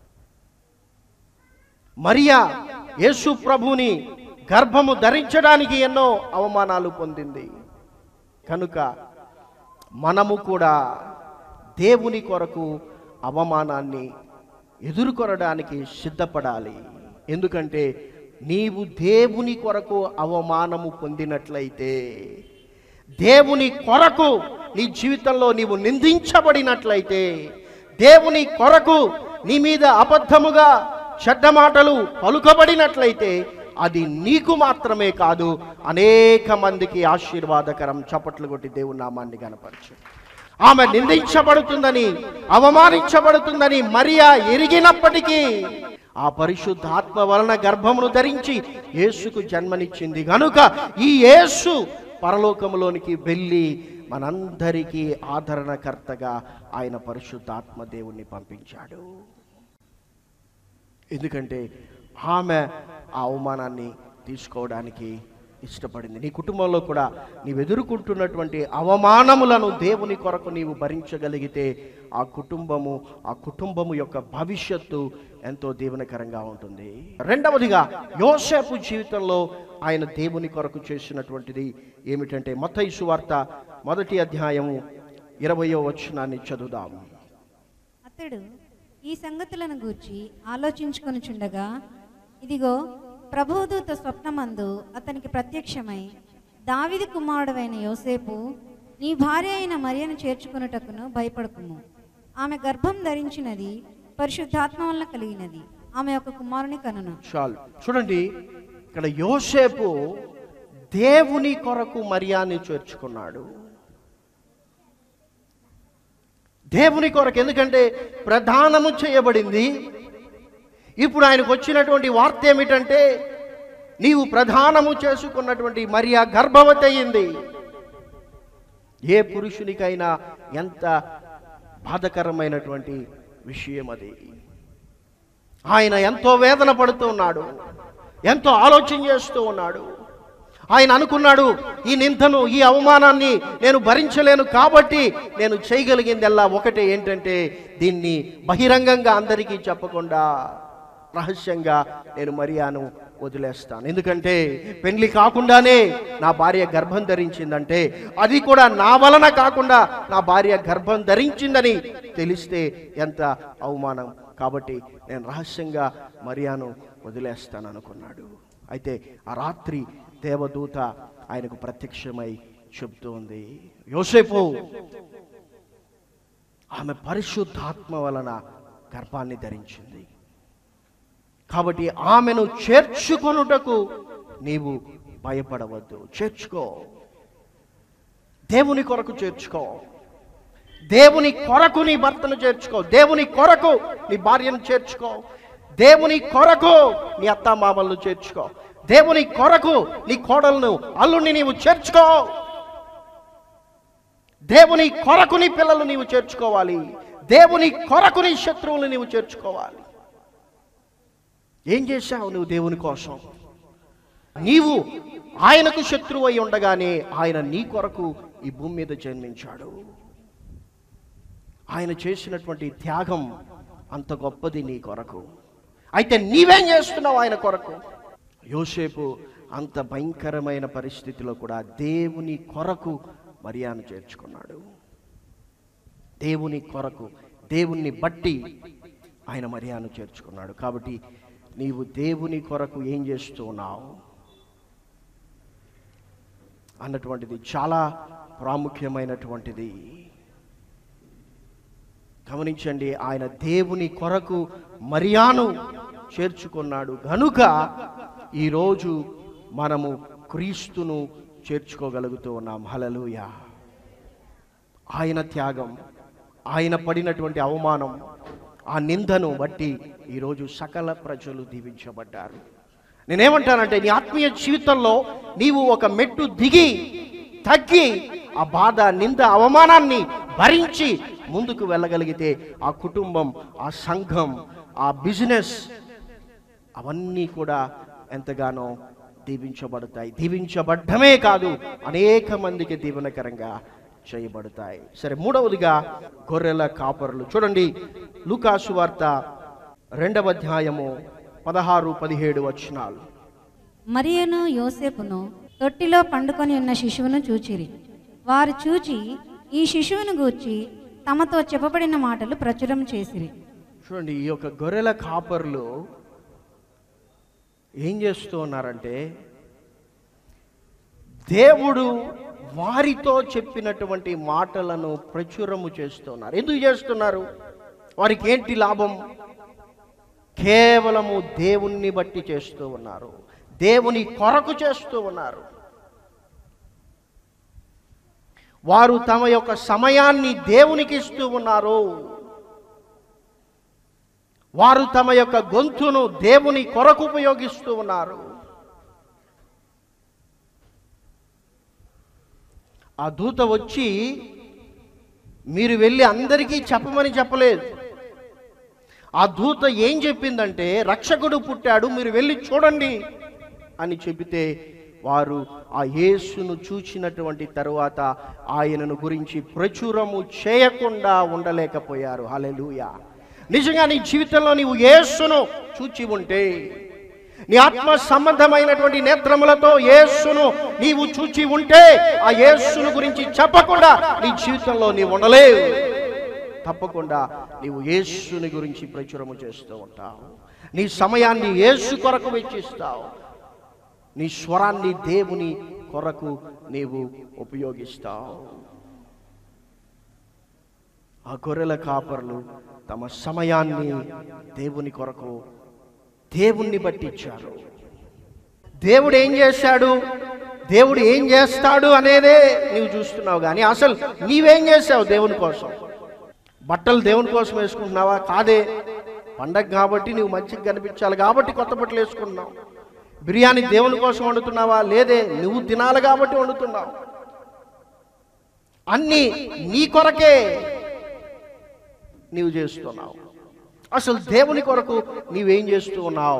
మరియా యేసు ప్రభుని గర్భము ధరించడానికి ఎన్నో అవమానాలు పొందింది కనుక మనము కూడా దేవుని కొరకు అవమానాన్ని ఎదుర్కొనడానికి సిద్ధపడాలి ఎందుకంటే నీవు దేవుని కొరకు అవమానము పొందినట్లయితే దేవుని కొరకు నీ జీవితంలో నీవు నిందించబడినట్లయితే దేవుని కొరకు నీ మీద అబద్ధముగా చెడ్డ మాటలు పలుకబడినట్లయితే అది నీకు మాత్రమే కాదు అనేక మందికి ఆశీర్వాదకరం చప్పట్లు కొట్టి దేవుని నామాన్ని కనపరచు ఆమె నిందించబడుతుందని అవమానించబడుతుందని మరియా ఎరిగినప్పటికీ ఆ పరిశుద్ధాత్మ వలన గర్భమును ధరించి యేసుకు జన్మనిచ్చింది గనుక ఈ యేసు పరలోకములోనికి వెళ్ళి మనందరికీ ఆదరణకర్తగా ఆయన పరిశుద్ధాత్మ దేవుణ్ణి పంపించాడు ఎందుకంటే ఆమె ఆ అవమానాన్ని తీసుకోవడానికి ఇష్టపడింది నీ కుటుంబంలో కూడా నీవు ఎదుర్కొంటున్నటువంటి అవమానములను దేవుని కొరకు నీవు భరించగలిగితే ఆ కుటుంబము ఆ కుటుంబము యొక్క భవిష్యత్తు ఎంతో దీవెనకరంగా ఉంటుంది రెండవదిగా యోసేపు జీవితంలో ఆయన దేవుని కొరకు చేసినటువంటిది ఏమిటంటే మత్తయి సువార్త మొదటి అధ్యాయము ఇరవయో వచనాన్ని చదువుదాం
అతడు ఈ సంగతులను గూర్చి ఆలోచించుకొనుచుండగా ఇదిగో ప్రభుదూత స్వప్నమందు అతనికి ప్రత్యక్షమై దావిది కుమారుడైన యోసేపు నీ భార్య అయిన మరియను చేర్చుకొనుటకును భయపడకుము ఆమె గర్భం ధరించినది పరిశుద్ధాత్మ వలన కలిగినది ఆమె ఒక కుమారుని కనును
చాలు చూడండి ఇక్కడ యోసేపు దేవుని కొరకు మరియాన్ని చేర్చుకున్నాడు దేవుని కొరకు ఎందుకంటే ప్రధానము చేయబడింది ఇప్పుడు ఆయనకు వచ్చినటువంటి వార్త ఏమిటంటే నీవు ప్రధానము చేసుకున్నటువంటి మరియా గర్భవతి అయ్యింది ఏ పురుషునికైనా ఎంత బాధకరమైనటువంటి విషయం అది ఆయన ఎంతో వేదన పడుతూ ఉన్నాడు ఎంతో ఆలోచన చేస్తూ ఉన్నాడు ఆయన అనుకున్నాడు ఈ నిందను ఈ అవమానాన్ని నేను భరించలేను కాబట్టి నేను చేయగలిగిందల్లా ఒకటే ఏంటంటే దీన్ని బహిరంగంగా అందరికీ చెప్పకుండా రహస్యంగా నేను మరియాను వదిలేస్తాను ఎందుకంటే పెళ్లి కాకుండానే నా భార్య గర్భం ధరించిందంటే అది కూడా నా వలన కాకుండా నా భార్య గర్భం ధరించిందని తెలిస్తే ఎంత అవమానం కాబట్టి నేను రహస్యంగా మరియాను వదిలేస్తాను అనుకున్నాడు అయితే ఆ రాత్రి దేవదూత ఆయనకు ప్రత్యక్షమై చెప్తూ ఉంది యోసేపు ఆమె పరిశుద్ధాత్మ వలన గర్భాన్ని ధరించింది కాబట్టి ఆమెను చేర్చుకొనుటకు నీవు భయపడవద్దు చేర్చుకో దేవుని కొరకు చేర్చుకో దేవుని కొరకు నీ భర్తను చేర్చుకో దేవుని కొరకు నీ భార్యను చేర్చుకో దేవుని కొరకు నీ అత్తామామలను చేర్చుకో దేవుని కొరకు నీ కోడలను అల్లుని నీవు చేర్చుకో దేవుని కొరకు నీ పిల్లలు నీవు చేర్చుకోవాలి దేవుని కొరకు నీ శత్రువులు నీవు చేర్చుకోవాలి ఏం చేశావు నువ్వు దేవుని కోసం నీవు ఆయనకు శత్రువు అయి ఉండగానే ఆయన నీ కొరకు ఈ భూమి మీద జన్మించాడు ఆయన చేసినటువంటి త్యాగం అంత గొప్పది నీ కొరకు అయితే నీవేం చేస్తున్నావు ఆయన కొరకు యోసేపు అంత భయంకరమైన పరిస్థితిలో కూడా దేవుని కొరకు మరియాను చేర్చుకున్నాడు దేవుని కొరకు దేవుణ్ణి బట్టి ఆయన మరియాను చేర్చుకున్నాడు కాబట్టి నీవు దేవుని కొరకు ఏం చేస్తూ ఉన్నావు అన్నటువంటిది చాలా ప్రాముఖ్యమైనటువంటిది గమనించండి ఆయన దేవుని కొరకు మరియాను చేర్చుకున్నాడు గనుక ఈరోజు మనము క్రీస్తును చేర్చుకోగలుగుతూ ఉన్నాం హలలుయ ఆయన త్యాగం ఆయన పడినటువంటి అవమానం ఆ నిందను బట్టి ఈరోజు సకల ప్రజలు దీవించబడ్డారు నేనేమంటానంటే నీ ఆత్మీయ జీవితంలో నీవు ఒక మెట్టు దిగి తగ్గి ఆ బాధ నింద అవమానాన్ని భరించి ముందుకు వెళ్ళగలిగితే ఆ కుటుంబం ఆ సంఘం ఆ బిజినెస్ అవన్నీ కూడా ఎంతగానో దీవించబడతాయి దీవించబడ్డమే కాదు అనేక మందికి దీవెనకరంగా చేయబడతాయి సరే మూడవదిగా గొర్రెల కాపరులు చూడండి లూకాసు వార్త రెండవ అధ్యాయము పదహారు పదిహేడు వచనాలు
మరియను యోసేపును తొట్టిలో పండుకొని ఉన్న శిశువును చూచిరి వారు చూచి ఈ శిశువును గూర్చి తమతో చెప్పబడిన మాటలు ప్రచురం చేసిరి
చూడండి ఈ యొక్క గొర్రెల కాపర్లు ఏం చేస్తూ ఉన్నారంటే దేవుడు వారితో చెప్పినటువంటి మాటలను ప్రచురము చేస్తున్నారు ఎందుకు చేస్తున్నారు వారికి ఏంటి లాభం కేవలము దేవుణ్ణి బట్టి చేస్తూ ఉన్నారు దేవుని కొరకు చేస్తూ ఉన్నారు వారు తమ యొక్క సమయాన్ని దేవునికి ఇస్తూ ఉన్నారు వారు తమ యొక్క గొంతును దేవుని కొరకు ఉపయోగిస్తూ ఉన్నారు ఆ దూత వచ్చి మీరు వెళ్ళి అందరికీ చెప్పమని చెప్పలేదు ఆ దూత ఏం చెప్పిందంటే రక్షకుడు పుట్టాడు మీరు వెళ్ళి చూడండి అని చెబితే వారు ఆ యేసును చూచినటువంటి తరువాత ఆయనను గురించి ప్రచురము చేయకుండా ఉండలేకపోయారు హల్లెలూయా నిజంగా నీ జీవితంలో నీవు యేసును చూచి ఉంటే నీ ఆత్మ సంబంధమైనటువంటి నేత్రములతో యేసును నీవు చూచి ఉంటే ఆ యేసును గురించి చెప్పకుండా నీ జీవితంలో నీవు ఉండలేవు తప్పకుండా నీవు యేసుని గురించి ప్రచురము చేస్తూ ఉంటావు నీ సమయాన్ని యేసు కొరకు వెచ్చిస్తావు నీ స్వరాన్ని దేవుని కొరకు నీవు ఉపయోగిస్తావు ఆ గొర్రెల కాపర్లు తమ సమయాన్ని దేవుని కొరకు దేవుణ్ణి బట్టి ఇచ్చారు దేవుడు ఏం చేశాడు దేవుడు ఏం చేస్తాడు అనేదే నీవు చూస్తున్నావు కానీ అసలు నీవేం చేసావు దేవుని కోసం బట్టలు దేవుని కోసం వేసుకుంటున్నావా కాదే పండగ కాబట్టి నువ్వు మంచిగా కనిపించాలి కాబట్టి కొత్త బట్టలు వేసుకుంటున్నావు బిర్యానీ దేవుని కోసం వండుతున్నావా లేదే నువ్వు తినాలి కాబట్టి వండుతున్నావు అన్నీ నీ కొరకే నీవు చేస్తున్నావు అసలు దేవుని కొరకు నీవేం చేస్తూ ఉన్నావు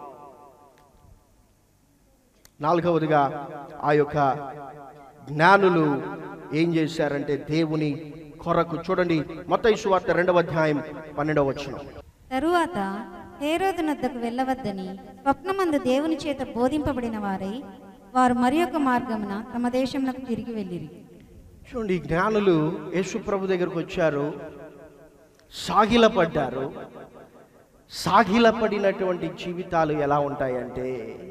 నాలుగవదిగా ఆ యొక్క జ్ఞానులు ఏం చేశారంటే దేవుని కొరకు చూడండి మొత్తం సువార్త రెండవ అధ్యాయం పన్నెండవ వచనం
తరువాత హేరోదు నద్దకు వెళ్ళవద్దని స్వప్నమందు దేవుని చేత బోధింపబడిన వారై వారు మరి ఒక మార్గమున తమ దేశంలో తిరిగి వెళ్ళిరి
చూడండి ఈ జ్ఞానులు యేసు ప్రభు దగ్గరకు వచ్చారు సాగిలపడ్డారు సాగిలపడినటువంటి జీవితాలు ఎలా ఉంటాయంటే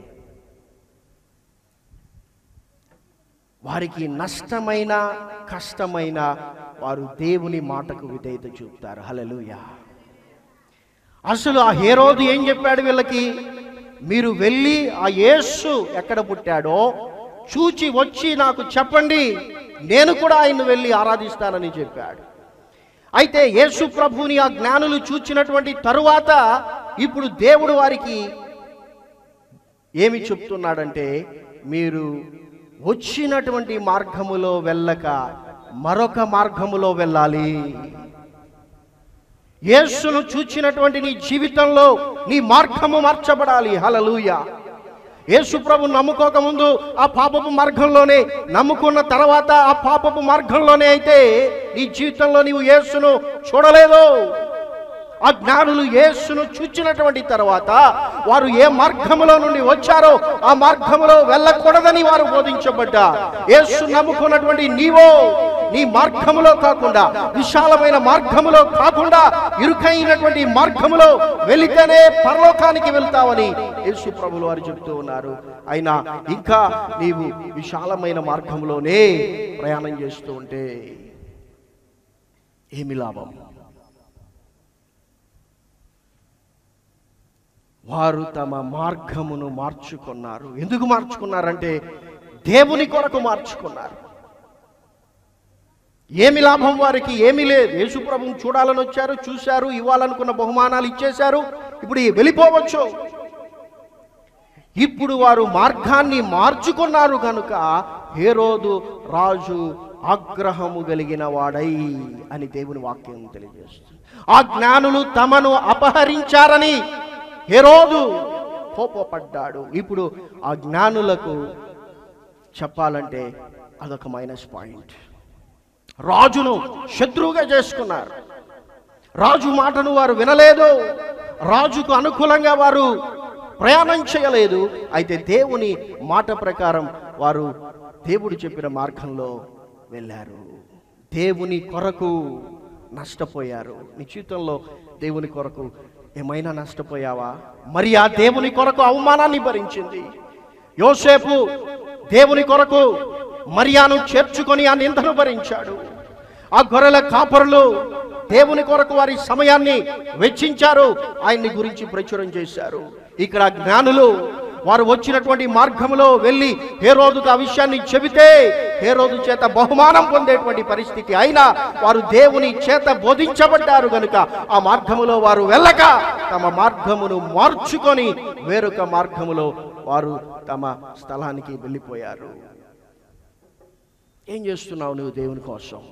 వారికి నష్టమైన కష్టమైన వారు దేవుని మాటకు విధేయత చూపుతారు హల్లెలూయా అసలు ఆ హేరోదు ఏం చెప్పాడు వీళ్ళకి మీరు వెళ్ళి ఆ యేసు ఎక్కడ పుట్టాడో చూచి వచ్చి నాకు చెప్పండి నేను కూడా ఆయన్ను వెళ్ళి ఆరాధిస్తానని చెప్పాడు అయితే యేసు ప్రభుని ఆ జ్ఞానులు చూచినటువంటి తరువాత ఇప్పుడు దేవుడు వారికి ఏమి చెప్తున్నాడంటే మీరు వచ్చినటువంటి మార్గములో వెళ్ళక మరొక మార్గములో వెళ్ళాలి యేసును చూచినటువంటి నీ జీవితంలో నీ మార్గము మార్చబడాలి హలలుయ యేసు ప్రభు నమ్ముకోక ముందు ఆ పాపపు మార్గంలోనే నమ్ముకున్న తర్వాత ఆ పాపపు మార్గంలోనే అయితే నీ జీవితంలో నీవు యేసును చూడలేదు ఆ జ్ఞానులు యేసును చూచినటువంటి తర్వాత వారు ఏ మార్గములో నుండి వచ్చారో ఆ మార్గములో వెళ్ళకూడదని వారు బోధించబడ్డా యేసు నమ్ముకున్నటువంటి నీవో నీ మార్గములో కాకుండా విశాలమైన మార్గములో కాకుండా ఇరుకైనటువంటి మార్గములో వెళితేనే పరలోకానికి వెళ్తావని యేసు ప్రభులు వారు చెప్తూ ఉన్నారు అయినా ఇంకా నీవు విశాలమైన మార్గంలోనే ప్రయాణం చేస్తూ ఉంటే ఏమి లాభం వారు తమ మార్గమును మార్చుకున్నారు ఎందుకు మార్చుకున్నారంటే దేవుని కొరకు మార్చుకున్నారు ఏమి లాభం వారికి ఏమీ లేదు యేసుప్రభుని చూడాలని వచ్చారు చూశారు ఇవ్వాలనుకున్న బహుమానాలు ఇచ్చేశారు ఇప్పుడు వెళ్ళిపోవచ్చు ఇప్పుడు వారు మార్గాన్ని మార్చుకున్నారు కనుక హేరోదు రాజు ఆగ్రహము కలిగిన వాడై అని దేవుని వాక్యం తెలియజేస్తుంది ఆ జ్ఞానులు తమను అపహరించారని హేరోదు కోపపడ్డాడు ఇప్పుడు ఆ జ్ఞానులకు చెప్పాలంటే అదొక మైనస్ పాయింట్ రాజును శత్రువుగా చేసుకున్నారు రాజు మాటను వారు వినలేదు రాజుకు అనుకూలంగా వారు ప్రయాణం చేయలేదు అయితే దేవుని మాట ప్రకారం వారు దేవుడు చెప్పిన మార్గంలో వెళ్ళారు దేవుని కొరకు నష్టపోయారు నీ జీవితంలో దేవుని కొరకు ఏమైనా నష్టపోయావా మరి ఆ దేవుని కొరకు అవమానాన్ని భరించింది యోసేపు దేవుని కొరకు మరియాను చేర్చుకొని ఆ నిందను భరించాడు ఆ గొర్రెల కాపరులు దేవుని కొరకు వారి సమయాన్ని వెచ్చించారు ఆయన్ని గురించి ప్రచురం చేశారు ఇక్కడ జ్ఞానులు వారు వచ్చినటువంటి మార్గములో వెళ్ళి హేరోదుకు ఆ విషయాన్ని చెబితే హేరోదు చేత బహుమానం పొందేటువంటి పరిస్థితి అయినా వారు దేవుని చేత బోధించబడ్డారు గనుక ఆ మార్గములో వారు వెళ్ళక తమ మార్గమును మార్చుకొని వేరొక మార్గములో వారు తమ స్థలానికి వెళ్ళిపోయారు ఏం చేస్తున్నావు నువ్వు దేవుని కోసం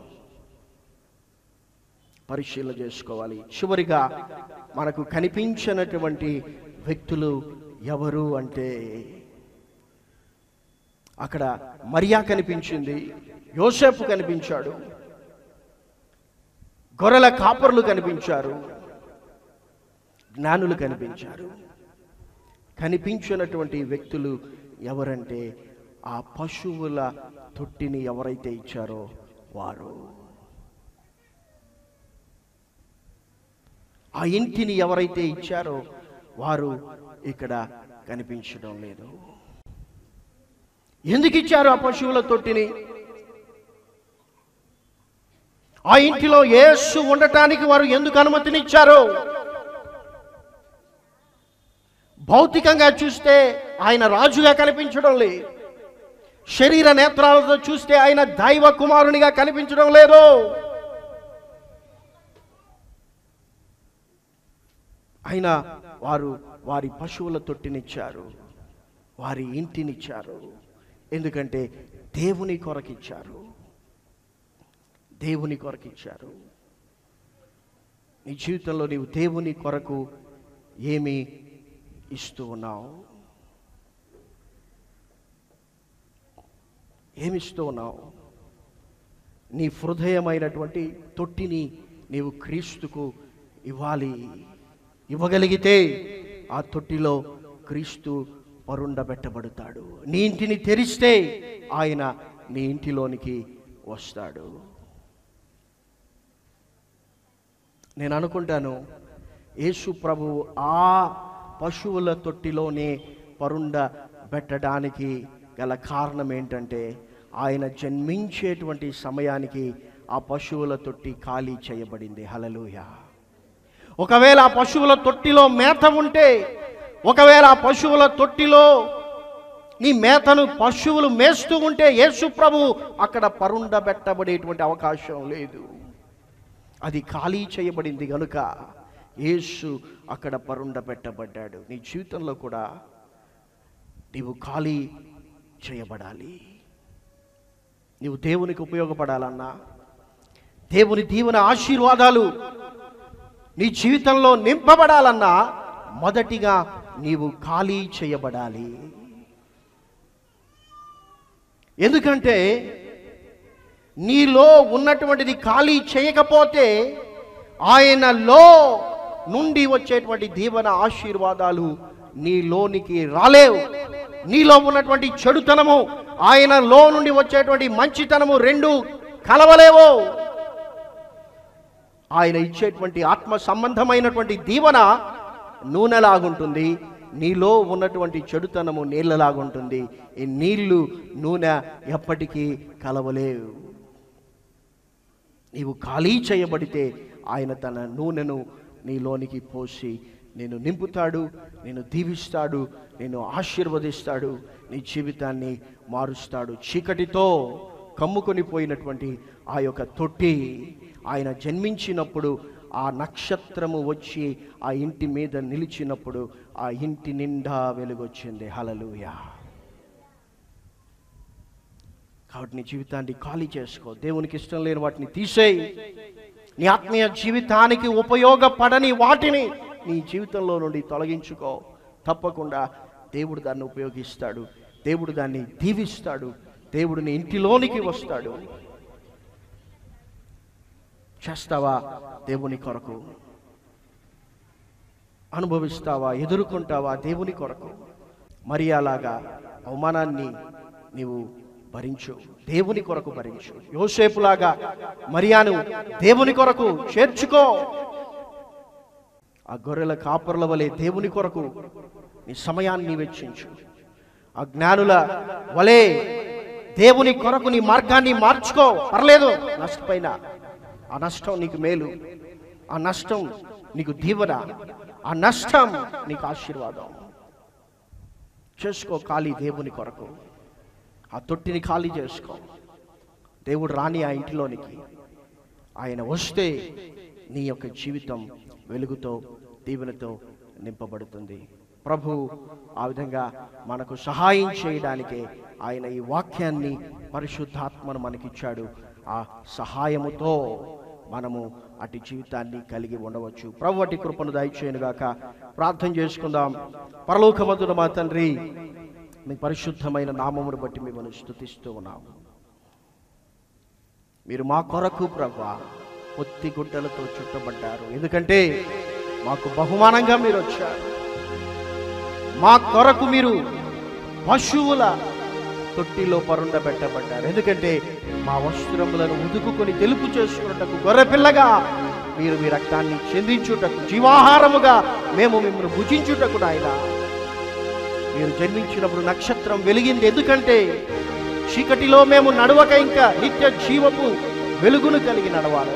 పరిశీలన చేసుకోవాలి చివరిగా మనకు కనిపించినటువంటి వ్యక్తులు ఎవరు అంటే అక్కడ మరియా కనిపించింది యోసేపు కనిపించాడు గొర్రెల కాపర్లు కనిపించారు జ్ఞానులు కనిపించారు కనిపించినటువంటి వ్యక్తులు ఎవరంటే ఆ పశువుల తొట్టిని ఎవరైతే ఇచ్చారో వారు ఆ ఇంటిని ఎవరైతే ఇచ్చారో వారు ఇక్కడ కనిపించడం లేదు ఎందుకు ఇచ్చారు ఆ పశువుల తొట్టిని ఆ ఇంటిలో యేసు ఉండటానికి వారు ఎందుకు అనుమతినిచ్చారు భౌతికంగా చూస్తే ఆయన రాజుగా కనిపించడం లేదు శరీర నేత్రాలతో చూస్తే ఆయన దైవ కుమారునిగా కనిపించడం లేదు అయినా వారు వారి పశువుల తొట్టినిచ్చారు వారి ఇంటినిచ్చారు ఎందుకంటే దేవుని కొరకిచ్చారు దేవుని కొరకిచ్చారు నీ జీవితంలో నీవు దేవుని కొరకు ఏమి ఇస్తూ ఉన్నావు ఏమిస్తూ ఉన్నావు నీ హృదయమైనటువంటి తొట్టిని నీవు క్రీస్తుకు ఇవ్వాలి ఇవ్వగలిగితే ఆ తొట్టిలో క్రీస్తు పరుండబెట్టబడతాడు నీ ఇంటిని తెరిస్తే ఆయన నీ ఇంటిలోనికి వస్తాడు నేను అనుకుంటాను యేసు ప్రభు ఆ పశువుల తొట్టిలోనే పరుండ పెట్టడానికి గల కారణం ఏంటంటే ఆయన జన్మించేటువంటి సమయానికి ఆ పశువుల తొట్టి ఖాళీ చేయబడింది హలలుయ ఒకవేళ ఆ పశువుల తొట్టిలో మేత ఉంటే ఒకవేళ ఆ పశువుల తొట్టిలో నీ మేతను పశువులు మేస్తూ ఉంటే యేసు ప్రభు అక్కడ పరుండబెట్టబడేటువంటి అవకాశం లేదు అది ఖాళీ చేయబడింది కనుక యేసు అక్కడ పరుండబెట్టబడ్డాడు నీ జీవితంలో కూడా నీవు ఖాళీ చేయబడాలి నీవు దేవునికి ఉపయోగపడాలన్నా దేవుని దీవెన ఆశీర్వాదాలు నీ జీవితంలో నింపబడాలన్నా మొదటిగా నీవు ఖాళీ చేయబడాలి ఎందుకంటే నీలో ఉన్నటువంటిది ఖాళీ చేయకపోతే ఆయనలో నుండి వచ్చేటువంటి దీవెన ఆశీర్వాదాలు నీలోనికి రాలేవు నీలో ఉన్నటువంటి చెడుతనము ఆయనలో నుండి వచ్చేటువంటి మంచితనము రెండు కలవలేవు ఆయన ఇచ్చేటువంటి ఆత్మ సంబంధమైనటువంటి దీవెన నూనెలాగుంటుంది నీలో ఉన్నటువంటి చెడుతనము నీళ్ళలాగుంటుంది ఈ నీళ్లు నూనె ఎప్పటికీ కలవలేవు నీవు ఖాళీ చేయబడితే ఆయన తన నూనెను నీలోనికి పోసి నేను నింపుతాడు నేను దీవిస్తాడు నేను ఆశీర్వదిస్తాడు నీ జీవితాన్ని మారుస్తాడు చీకటితో కమ్ముకొని పోయినటువంటి ఆ యొక్క తొట్టి ఆయన జన్మించినప్పుడు ఆ నక్షత్రము వచ్చి ఆ ఇంటి మీద నిలిచినప్పుడు ఆ ఇంటి నిండా వెలుగొచ్చింది హలలుయా కాబట్టి నీ జీవితాన్ని ఖాళీ చేసుకో దేవునికి ఇష్టం లేని వాటిని తీసేయి నీ ఆత్మీయ జీవితానికి ఉపయోగపడని వాటిని నీ జీవితంలో నుండి తొలగించుకో తప్పకుండా దేవుడు దాన్ని ఉపయోగిస్తాడు దేవుడు దాన్ని దీవిస్తాడు దేవుడు నీ ఇంటిలోనికి వస్తాడు చేస్తావా దేవుని కొరకు అనుభవిస్తావా ఎదుర్కొంటావా దేవుని కొరకు మరి అలాగా అవమానాన్ని నీవు భరించు దేవుని కొరకు భరించు యోసేపులాగా మరియాను దేవుని కొరకు చేర్చుకో ఆ గొర్రెల కాపర్ల వలె దేవుని కొరకు నీ సమయాన్ని వెచ్చించు ఆ జ్ఞానుల వలె దేవుని కొరకు నీ మార్గాన్ని మార్చుకో పర్లేదు నష్టపోయినా ఆ నష్టం నీకు మేలు ఆ నష్టం నీకు దీవెన ఆ నష్టం నీకు ఆశీర్వాదం చేసుకో ఖాళీ దేవుని కొరకు ఆ తొట్టిని ఖాళీ చేసుకో దేవుడు రాని ఆ ఇంటిలోనికి ఆయన వస్తే నీ యొక్క జీవితం వెలుగుతో దీవెనతో నింపబడుతుంది ప్రభు ఆ విధంగా మనకు సహాయం చేయడానికే ఆయన ఈ వాక్యాన్ని పరిశుద్ధాత్మను మనకిచ్చాడు ఆ సహాయముతో మనము అటు జీవితాన్ని కలిగి ఉండవచ్చు ప్రభు అటు కృపను దయచేయనుగాక ప్రార్థన చేసుకుందాం పరలోకమందున మా తండ్రి మీ పరిశుద్ధమైన నామమును బట్టి మిమ్మల్ని స్థుతిస్తూ ఉన్నాము మీరు మా కొరకు ప్రభా పొత్తి గుడ్డలతో చుట్టబడ్డారు ఎందుకంటే మాకు బహుమానంగా మీరు వచ్చారు మా కొరకు మీరు పశువుల తొట్టిలో పరుండబెట్టబడ్డారు ఎందుకంటే మా వస్త్రములను ఉదుకుకొని తెలుపు చేసుకున్నటకు గొర్రెపిల్లగా మీరు మీ రక్తాన్ని చెందించుటకు జీవాహారముగా మేము మిమ్మల్ని భుజించుటకు నాయన మీరు జన్మించినప్పుడు నక్షత్రం వెలిగింది ఎందుకంటే చీకటిలో మేము నడవక ఇంకా నిత్య జీవపు వెలుగును కలిగి నడవాలి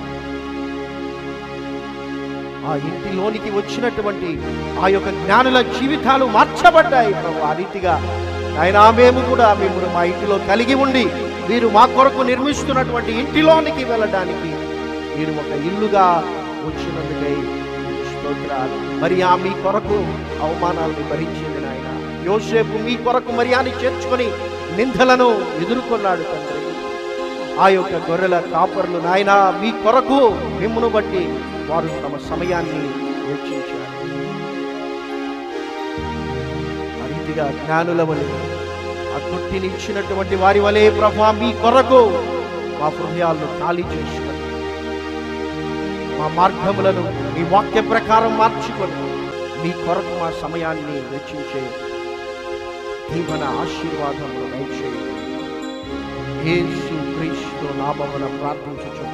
ఆ ఇంటిలోనికి వచ్చినటువంటి ఆ యొక్క జ్ఞానుల జీవితాలు మార్చబడ్డాయి ప్రభు ఆ రీతిగా ఆయన మేము కూడా మిమ్మల్ని మా ఇంటిలో కలిగి ఉండి మీరు మా కొరకు నిర్మిస్తున్నటువంటి ఇంటిలోనికి వెళ్ళడానికి మీరు ఒక ఇల్లుగా వచ్చినందుకై స్తోత్రాలు మరి ఆ మీ కొరకు అవమానాలను భరించింది నాయన యోసేపు మీ కొరకు మరియాని చేర్చుకొని నిందలను ఎదుర్కొన్నాడు తండ్రి ఆ యొక్క గొర్రెల కాపర్లు నాయన మీ కొరకు మిమ్మును బట్టి వారు తమ సమయాన్ని వెచ్చించారు ఆ రీతిగా జ్ఞానుల వలె ఆ తొట్టిని ఇచ్చినటువంటి వారి వలె ప్రభా మీ కొరకు మా హృదయాలను ఖాళీ చేసుకొని మా మార్గములను మీ వాక్య ప్రకారం మార్చుకొని మీ కొరకు మా సమయాన్ని వెచ్చించే దీవన ఆశీర్వాదములు దయచేయండి యేసు క్రీస్తు నామమున ప్రార్థించుచు